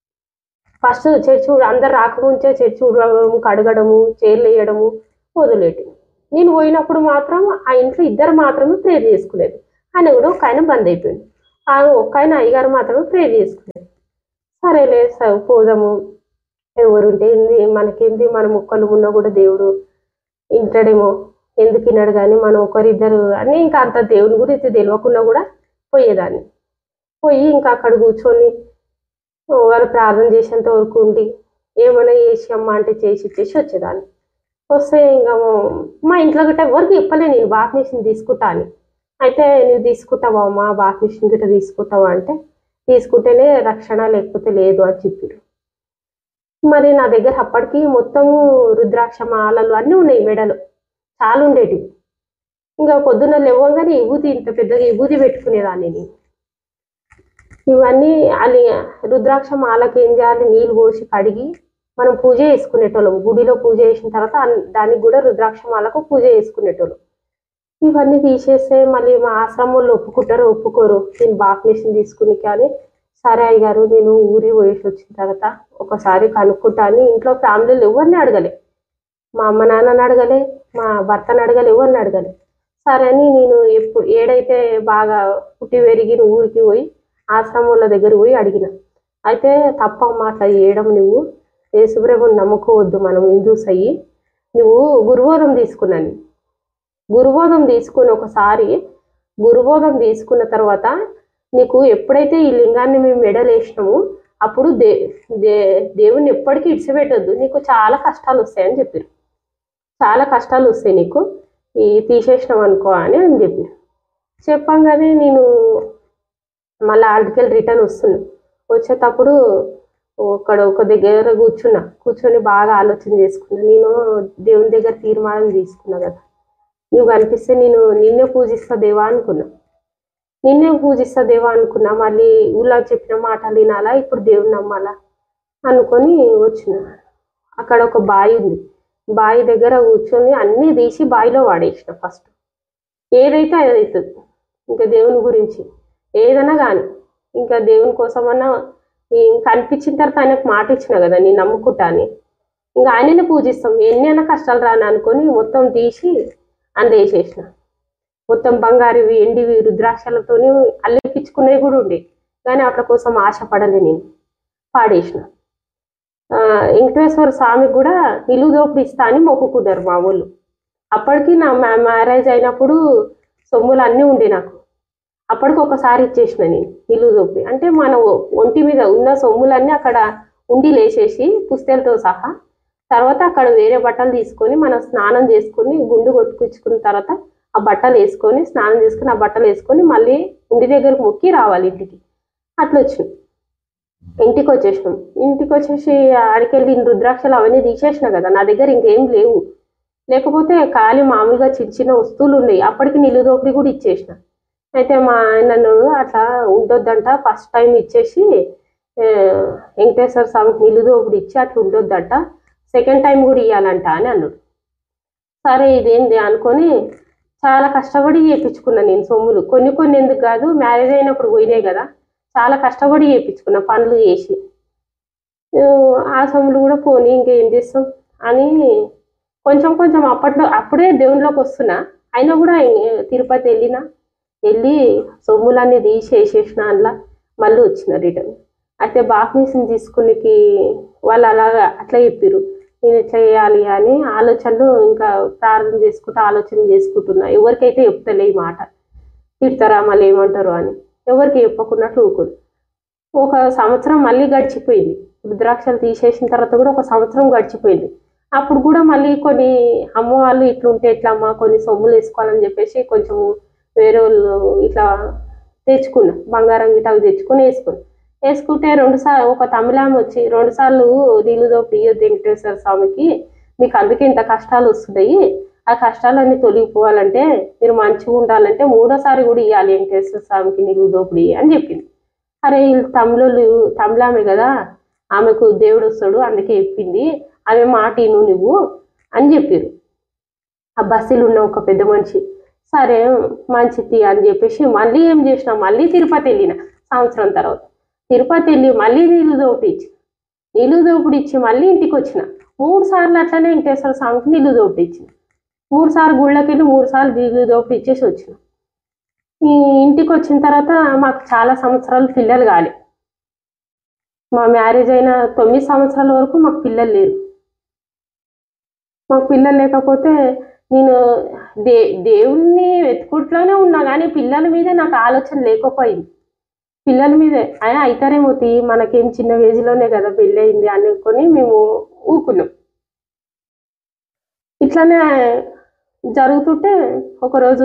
Speaker 2: ఫస్ట్ చర్చి ఊడ అందరు రాకముంచే చర్చి ఊడవడం కడగడము చైర్లు వేయడము మొదలుపెట్టిన నేను పోయినప్పుడు మాత్రం ఆ ఇంట్లో ఇద్దరు మాత్రమే ప్రేర్ చేసుకునేది ఆయన కూడా ఒక ఆయన బంద్ అయిపోయింది ఆ ఒక్క ఆయన అయ్యగారు మాత్రమే ప్రేర్ చేసుకునేది సరేలే స- పోదాము ఎవరుంటే ఏంది మనకేంది మన ముక్కలు ఉన్నా కూడా దేవుడు వింటాడేమో ఎందుకు విన్నాడు కానీ మనం ఒకరిద్దరు అని ఇంకా అంత దేవుని గురించి తెలియకుండా కూడా పోయేదాన్ని పోయి ఇంకా అక్కడ కూర్చొని వారు ప్రార్థన చేసేంత వరకు ఉండి ఏమైనా చేసి అమ్మ అంటే చేసి ఇచ్చేసి వచ్చేదాన్ని వస్తే ఇంకా మా ఇంట్లో గట్ట ఎవరికి చెప్పలే నేను బాత్ మిషన్ తీసుకుంటా అని అయితే నువ్వు తీసుకుంటావా అమ్మా బాత్ మిషన్ గిట్ట తీసుకుంటావా అంటే తీసుకుంటేనే రక్షణ లేకపోతే లేదు అని చెప్పారు మరి నా దగ్గర అప్పటికి మొత్తము రుద్రాక్ష మాలలు అన్నీ ఉన్నాయి మెడలు చాలా ఉండేటివి ఇంకా పొద్దున్న లేవగానే విభూతి ఇంత పెద్దగా విభూతి పెట్టుకునేదాన్ని నేను ఇవన్నీ అది రుద్రాక్ష మాలకి ఏం చేయాలి నీళ్ళు పోసి కడిగి మనం పూజ చేసుకునేటోళ్ళం గుడిలో పూజ చేసిన తర్వాత అన్- దానికి కూడా రుద్రాక్ష మాలకు పూజ చేసుకునేటోళ్ళం ఇవన్నీ తీసేస్తే మళ్ళీ మా ఆశ్రమంలో ఒప్పుకుంటారో ఒప్పుకోరు నేను బాక్ మిషన్ తీసుకుని కానీ సరే అయ్య గారు నేను ఊరి పోయేసి వచ్చిన తర్వాత ఒకసారి కనుక్కుంటా అని ఇంట్లో ఫ్యామిలీలు ఎవరిని అడగలే మా అమ్మ నాన్నని అడగలే మా భర్తని అడగలే ఎవరిని అడగలే సరే అని నేను ఎప్పుడు ఏడైతే బాగా పుట్టి పెరిగిన ఊరికి పోయి ఆశ్రమంల దగ్గర పోయి అడిగిన అయితే తప్పమ్మా అట్లా చేయడం నువ్వు యేసుప్రభుని నమ్ముకోవద్దు మనం హిందూస్ అయ్యి నువ్వు గురుబోధం తీసుకున్నాను గురుబోధం తీసుకుని ఒకసారి గురుబోధం తీసుకున్న తర్వాత నీకు ఎప్పుడైతే ఈ లింగాన్ని మేము మెడలేసినాము అప్పుడు దే దే దేవుణ్ణి ఎప్పటికీ ఇడిచిపెట్టొద్దు నీకు చాలా కష్టాలు వస్తాయని చెప్పారు చాలా కష్టాలు వస్తాయి నీకు ఈ తీసేసినాం అనుకో అని అని చెప్పారు చెప్పంగానే నేను మళ్ళీ ఆర్టికల్ రిటర్న్ వస్తున్నా వచ్చేటప్పుడు అక్కడ ఒక దగ్గర కూర్చున్నా కూర్చొని బాగా ఆలోచన చేసుకున్నా నేను దేవుని దగ్గర తీర్మానం తీసుకున్నా కదా నువ్వు కనిపిస్తే నేను నిన్నే పూజిస్తా దేవా అనుకున్నా నిన్నే పూజిస్తా దేవా అనుకున్నా మళ్ళీ ఊళ్ళో చెప్పిన మాటలు వినాలా ఇప్పుడు దేవుని నమ్మాలా అనుకొని వచ్చిన అక్కడ ఒక బావి ఉంది బావి దగ్గర కూర్చొని అన్నీ తీసి బావిలో వాడేసిన ఫస్ట్ ఏదైతే అది అవుతుంది ఇంకా దేవుని గురించి ఏదైనా కానీ ఇంకా దేవుని కోసమన్నా ఈ- కనిపించిన తర్వాత ఆయనకు మాట ఇచ్చిన కదా నేను నమ్ముకుంటా అని ఇంకా ఆయననే పూజిస్తాం ఎన్ని అయినా కష్టాలు రాని అనుకొని మొత్తం తీసి అందేసేసిన మొత్తం బంగారువి ఎండివి రుద్రాక్షలతోని అల్లిపించుకునేవి కూడా ఉండే కానీ వాటి కోసం ఆశపడలే నేను పాడేసిన ఆ, వెంకటేశ్వర స్వామికి కూడా ఇల్లు దోపిడి ఇస్తా అని మొక్కుకున్నారు మా వాళ్ళు అప్పటికి నా మ్యా- మ్యారేజ్ అయినప్పుడు సొమ్ములు అన్నీ ఉండే నాకు అప్పటికి ఒకసారి ఇచ్చేసిన నేను ఇల్లు దోపిడి అంటే మన ఒ- ఒంటి మీద ఉన్న సొమ్ములన్నీ అక్కడ ఉండి లేచేసి పుస్తెలతో సహా తర్వాత అక్కడ వేరే బట్టలు తీసుకొని మనం స్నానం చేసుకొని గుండు కొట్టుకుచ్చుకున్న తర్వాత ఆ బట్టలు వేసుకొని స్నానం చేసుకొని ఆ బట్టలు వేసుకొని మళ్ళీ ఇంటి దగ్గరకు మొక్కి రావాలి ఇంటికి అట్లా వచ్చినాం ఇంటికి వచ్చేసినాం ఇంటికి వచ్చేసి ఆడికెళ్ళి ఇన్ని రుద్రాక్షలు అవన్నీ తీసేసిన కదా నా దగ్గర ఇంకేం లేవు లేకపోతే ఖాళీ మామూలుగా చిన్న చిన్న వస్తువులు ఉన్నాయి అప్పటికి నిలువు దోపిడి కూడా ఇచ్చేసిన అయితే మా ఆయన అన్నాడు అట్లా ఉండొద్దంట ఫస్ట్ టైం ఇచ్చేసి ఆ, వెంకటేశ్వర స్వామికి నిలువు దోపిడి ఇచ్చి అట్లా ఉండొద్దంట సెకండ్ టైం కూడా ఇవ్వాలంట అని అన్నాడు సరే ఇదేంది అనుకొని చాలా కష్టపడి చేయించుకున్నా నేను సొమ్ములు కొన్ని కొన్ని ఎందుకు కాదు మ్యారేజ్ అయినప్పుడు పోయినాయి కదా చాలా కష్టపడి చేయించుకున్నా పనులు చేసి ఆ, ఆ సొమ్ములు కూడా పోనీ ఇంకేం చేస్తాం అని కొంచెం కొంచెం అప్పట్లో అప్పుడే దేవునిలోకి వస్తున్నా అయినా కూడా ఏ- తిరుపతి వెళ్ళిన వెళ్ళి సొమ్ములన్నీ తీసి వేసేసిన అందులో మళ్ళీ వచ్చిన రిటర్న్ అయితే బాప్నీస్ని తీసుకునికి వాళ్ళు అలాగా అట్లా చెప్పారు నేను ఎట్లా చేయాలి అని ఆలోచనలు ఇంకా ప్రార్థన చేసుకుంటూ ఆలోచన చేసుకుంటున్నా ఎవరికైతే చెప్తలే ఈ మాట తిడతారా మళ్ళీ ఏమంటారు అని ఎవరికి చెప్పకున్నట్లు ఊరుకోరు ఒక సంవత్సరం మళ్ళీ గడిచిపోయింది రుద్రాక్షలు తీసేసిన తర్వాత కూడా ఒక సంవత్సరం గడిచిపోయింది అప్పుడు కూడా మళ్ళీ కొన్ని అమ్మ వాళ్ళు ఇట్లుంటే ఎట్లా అమ్మ కొన్ని సొమ్ములు వేసుకోవాలని చెప్పేసి కొంచెం వేరే వాళ్ళు ఇట్లా తెచ్చుకున్నా బంగారం గిట్ట అవి తెచ్చుకొని వేసుకున్నా వేసుకుంటే రెండు సార్లు ఒక తమిళామె వచ్చి రెండు సార్లు నీళ్ళు దోపిడి ఇయ్యొద్దు వెంకటేశ్వర స్వామికి మీకు అందుకే ఇంత కష్టాలు వస్తున్నాయి ఆ కష్టాలన్నీ తొలగిపోవాలంటే మీరు మంచిగా ఉండాలంటే మూడోసారి కూడా ఇవ్వాలి వెంకటేశ్వర స్వామికి నీళ్ళు దోపిడి అని చెప్పింది అరే వీళ్ళు తమిళోళ్ళు తమిళామె కదా ఆమెకు దేవుడు వస్తాడు అందుకే చెప్పింది ఆమె మాట విను నువ్వు అని చెప్పారు ఆ బస్సులో ఉన్న ఒక పెద్ద మనిషి సరే మంచిది అని చెప్పేసి మళ్ళీ ఏం చేసిన మళ్ళీ తిరుపతి వెళ్ళిన సంవత్సరం తర్వాత తిరుపతి వెళ్ళి మళ్ళీ నీళ్ళు దోపిడి ఇచ్చిన నీళ్ళు దోపిడి ఇచ్చి మళ్ళీ ఇంటికి వచ్చిన మూడు సార్లు అట్లనే వెంకటేశ్వర స్వామికి నీళ్ళు దోపిడి ఇచ్చిన మూడు సార్లు గుళ్ళకి వెళ్ళి మూడు సార్లు నీళ్ళు దోపిడి ఇచ్చేసి వచ్చిన ఈ ఇంటికి వచ్చిన తర్వాత మాకు చాలా సంవత్సరాలు పిల్లలు కాలే మా మ్యారేజ్ అయిన తొమ్మిది సంవత్సరాల వరకు మాకు పిల్లలు లేరు మాకు పిల్లలు లేకపోతే నేను దే దేవుణ్ణి వెతుకుట్లోనే ఉన్నా కానీ పిల్లల మీద నాకు ఆలోచన లేకపోయింది పిల్లల మీదే అయినా అవుతారేమో తీ మనకేం చిన్న ఏజ్లోనే కదా పెళ్ళి అయింది అనుకొని మేము ఊకున్నాం ఇట్లానే జరుగుతుంటే ఒకరోజు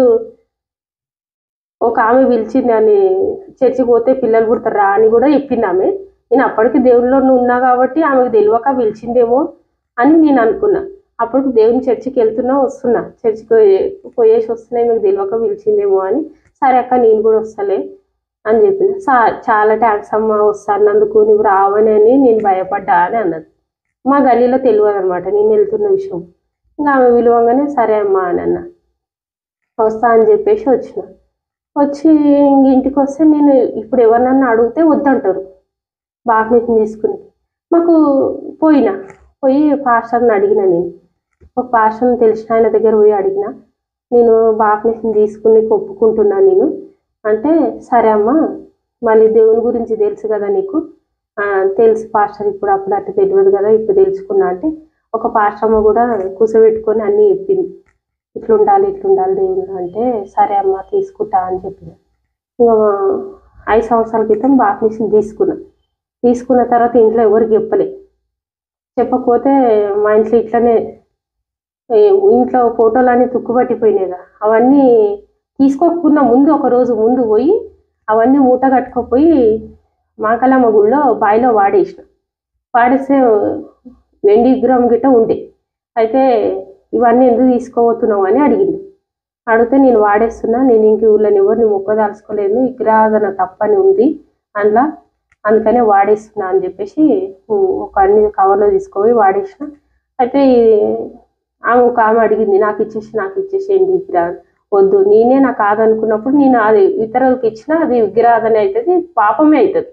Speaker 2: ఒక ఆమె పిలిచింది అని చర్చికి పోతే పిల్లలు పుడతారా అని కూడా చెప్పింది ఆమె నేను అప్పటికి దేవుళ్ళలో ఉన్నా కాబట్టి ఆమెకు తెలియక పిలిచిందేమో అని నేను అనుకున్నా అప్పుడు దేవుని చర్చికి వెళ్తున్నా వస్తున్నా చర్చికి పోయే- పోయేసి వస్తున్నాయి మీకు తెలియక పిలిచిందేమో అని సరే అక్క నేను కూడా వస్తలే అని చెప్పిన సా చాలా ట్యాక్స్ అమ్మ వస్తానందుకు నువ్వు రావని అని నేను భయపడ్డా అని అన్నది మా గల్లీలో తెలియదు అనమాట నేను వెళ్తున్న విషయం ఇంకా ఆమె విలువంగానే సరే అమ్మా అని అన్న వస్తా అని చెప్పేసి వచ్చిన వచ్చి ఇంక ఇంటికి వస్తే నేను ఇప్పుడు ఎవరినన్నా అడిగితే వద్దంటారు బాప్నీతిని తీసుకుని మాకు పోయినా పోయి పాస్టర్ని అడిగిన నేను ఒక పాస్టర్ని తెలిసిన ఆయన దగ్గర పోయి అడిగిన నేను బాప్నీతిని తీసుకుని ఒప్పుకుంటున్నా నేను అంటే సరే అమ్మా మళ్ళీ దేవుని గురించి తెలుసు కదా నీకు "ఆ, తెలుసు పాస్టర్ ఇప్పుడు అప్పుడు అట్లా తెలియదు కదా ఇప్పుడు తెలుసుకున్నా అంటే ఒక పాస్టర్ అమ్మ కూడా కూర్చోబెట్టుకొని అన్నీ చెప్పింది ఇట్లా ఉండాలి ఇట్లా ఉండాలి దేవుడు అంటే సరే అమ్మ తీసుకుంటా అని చెప్పిన ఇంకా ఐదు సంవత్సరాల క్రితం బాప్నీస్ని తీసుకున్నా తీసుకున్న తర్వాత ఇంట్లో ఎవరికి చెప్పలే చెప్పకపోతే మా ఇంట్లో ఇట్లనే ఏ, ఇంట్లో ఫోటోలు అన్నీ తుక్కుపట్టిపోయినాయిగా అవన్నీ తీసుకోకున్న ముందు ఒక రోజు ముందు పోయి అవన్నీ మూట కట్టుకోపోయి మాకలమ్మ గుళ్ళో బావిలో వాడేసిన వాడేస్తే వెండి విగ్రహం గిట్ట ఉండే అయితే ఇవన్నీ ఎందుకు తీసుకోబోతున్నావు అని అడిగింది అడిగితే నేను వాడేస్తున్నా నేను ఇంక ఊళ్ళని ఎవరిని మొక్కదాల్చుకోలేదు విగ్రహాధన తప్పని ఉంది అందులో అందుకనే వాడేస్తున్నా అని చెప్పేసి ఉ- ఒక అన్ని కవర్లో తీసుకుపోయి వాడేసిన అయితే ఈ- ఆమె ఒక ఆమె అడిగింది నాకు ఇచ్చేసి నాకు ఇచ్చేసేయండి విగ్రహం వద్దు నేనే నాకు కాదనుకున్నప్పుడు నేను అది ఇతరులకు ఇచ్చినా అది విగ్రహాధన అవుతుంది పాపమే అవుతుంది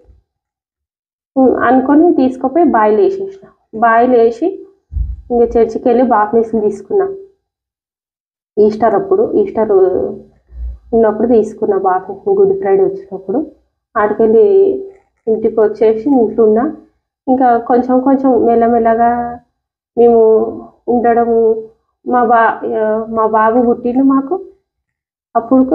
Speaker 2: ఉ- అనుకొని తీసుకుపోయి బాయిలు వేసేసిన బాయిలు వేసి ఇంకా చర్చికి వెళ్ళి బాప్నీస్ని తీసుకున్నా ఈస్టర్ అప్పుడు ఈస్టర్ ఉన్నప్పుడు తీసుకున్నా బాప్నీస్ని గుడ్ ఫ్రైడే వచ్చినప్పుడు ఆడికెళ్ళి ఇంటికి వచ్చేసి ఇంట్లో ఉన్నా ఇంకా కొంచెం కొంచెం మెల్లమెల్లగా మేము ఉండడము మా బా ఆ, మా బాబు పుట్టిండు మాకు అప్పుడు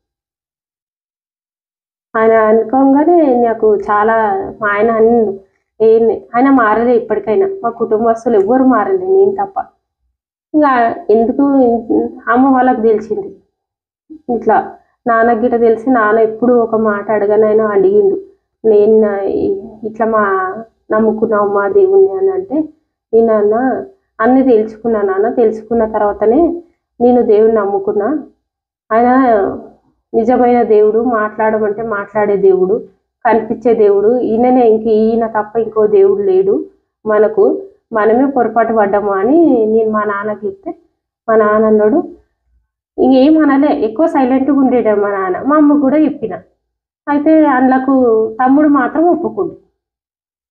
Speaker 2: ఆయన అనుకోగానే నాకు చాలా మా ఆయన అన్ని ఏం ఆయన మారలే ఇప్పటికైనా మా కుటుంబస్తులు ఎవ్వరు మారలే నేను తప్ప ఇంకా ఎందుకు అమ్మ వాళ్ళకి తెలిసింది ఇట్లా నాన్నకి గిట్ట తెలిసి నాన్న ఎప్పుడు ఒక మాట అడగనైనా అడిగిండు నేను నా- ఇట్లా మా నమ్ముకున్నావు మా దేవుణ్ణి అని అంటే నేను నాన్న అన్ని తెలుసుకున్నా నాన్న తెలుసుకున్న తర్వాతనే నేను దేవుణ్ణి నమ్ముకున్నా ఆయన నిజమైన దేవుడు మాట్లాడమంటే మాట్లాడే దేవుడు కనిపించే దేవుడు ఈయననే ఇంక ఈయన తప్ప ఇంకో దేవుడు లేడు మనకు మనమే పొరపాటు పడ్డాము అని నేను మా నాన్నకి చెప్తే మా నాన్న అన్నాడు ఇంకేం అనలే ఎక్కువ సైలెంట్గా ఉండేట మా నాన్న మా అమ్మ కూడా చెప్పిన అయితే అందులోకు తమ్ముడు మాత్రం ఒప్పుకుండు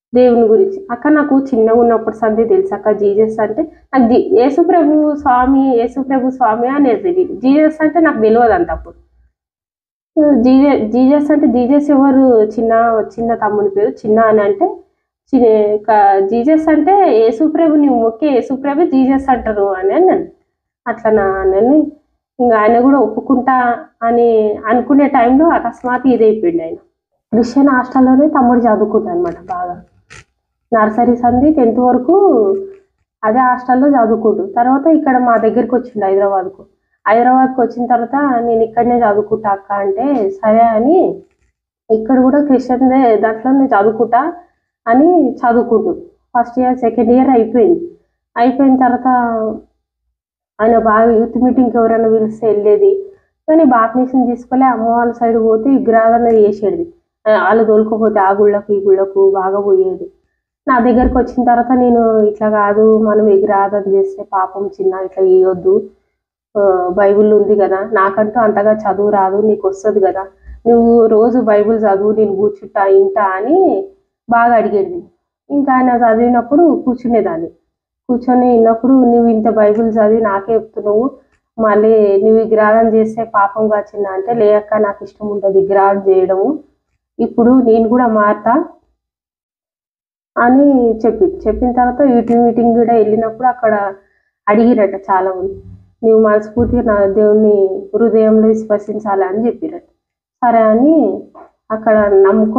Speaker 2: దేవుని గురించి అక్క నాకు చిన్నగా ఉన్నప్పుడు సంది తెలుసు అక్క జీజస్ అంటే నాకు జీ యేసు ప్రభు స్వామి యేసు ప్రభు స్వామి అనేది తెలియదు జీజస్ అంటే నాకు తెలియదు అంత అప్పుడు జీజే జీజస్ అంటే జీజస్ ఎవరు చిన్న చిన్న తమ్ముని పేరు చిన్న అని అంటే చి- క- జీజస్ అంటే యేసుప్రభు నువ్వు మొక్కే యేసుప్రభు జీజస్ అంటారు అని అన్నాను అట్లా నా అని ఇంకా ఆయన కూడా ఒప్పుకుంటా అని అనుకునే టైంలో అకస్మాత్ ఇదైపోయింది ఆయన క్రిస్టియన్ హాస్టల్లోనే తమ్ముడు చదువుకుంటాడు అనమాట బాగా నర్సరీ సంది టెన్త్ వరకు అదే హాస్టల్లో చదువుకుంటు తర్వాత ఇక్కడ మా దగ్గరికి వచ్చిండు హైదరాబాద్కు హైదరాబాద్కి వచ్చిన తర్వాత నేను ఇక్కడనే చదువుకుంటా అక్క అంటే సరే అని ఇక్కడ కూడా క్రిస్టియన్ దాంట్లోనే చదువుకుంటా అని చదువుకుంటు ఫస్ట్ ఇయర్ సెకండ్ ఇయర్ అయిపోయింది అయిపోయిన తర్వాత ఆయన బాగా యూత్ మీటింగ్కి ఎవరైనా పిలిస్తే వెళ్ళేది కానీ బాప్నీసం తీసుకోలే అమ్మ వాళ్ళ సైడ్ పోతే విగ్రహాలను చేసేది ఆ, వాళ్ళు తోలుకోపోతే ఆ గుళ్ళకు ఈ గుళ్ళకు బాగా పోయేది నా దగ్గరకు వచ్చిన తర్వాత నేను ఇట్లా కాదు మనం విగ్రహాధన చేస్తే పాపం చిన్న ఇట్లా చేయొద్దు ఆ, బైబిల్ ఉంది కదా నాకంటూ అంతగా చదువు రాదు నీకు వస్తుంది కదా నువ్వు రోజు బైబిల్ చదువు నేను కూర్చుంటా ఇంటా అని బాగా అడిగేది ఇంకా ఆయన చదివినప్పుడు కూర్చునేదాన్ని కూర్చొని విన్నప్పుడు నువ్వు ఇంత బైబిల్ చదివి నాకే చెప్తున్నావు మళ్ళీ నువ్వు విగ్రహం చేస్తే పాపం కాచిందా అంటే లేక నాకు ఇష్టం ఉంటుంది విగ్రహం చేయడము ఇప్పుడు నేను కూడా మారతా అని చెప్పి చెప్పిన తర్వాత యూటీ మీటింగ్ కూడా వెళ్ళినప్పుడు అక్కడ అడిగిరట చాలా మంది నువ్వు మనస్ఫూర్తిగా నా దేవుని హృదయంలో విశ్వసించాలి అని చెప్పిరట సరే అని అక్కడ నమ్ముకొని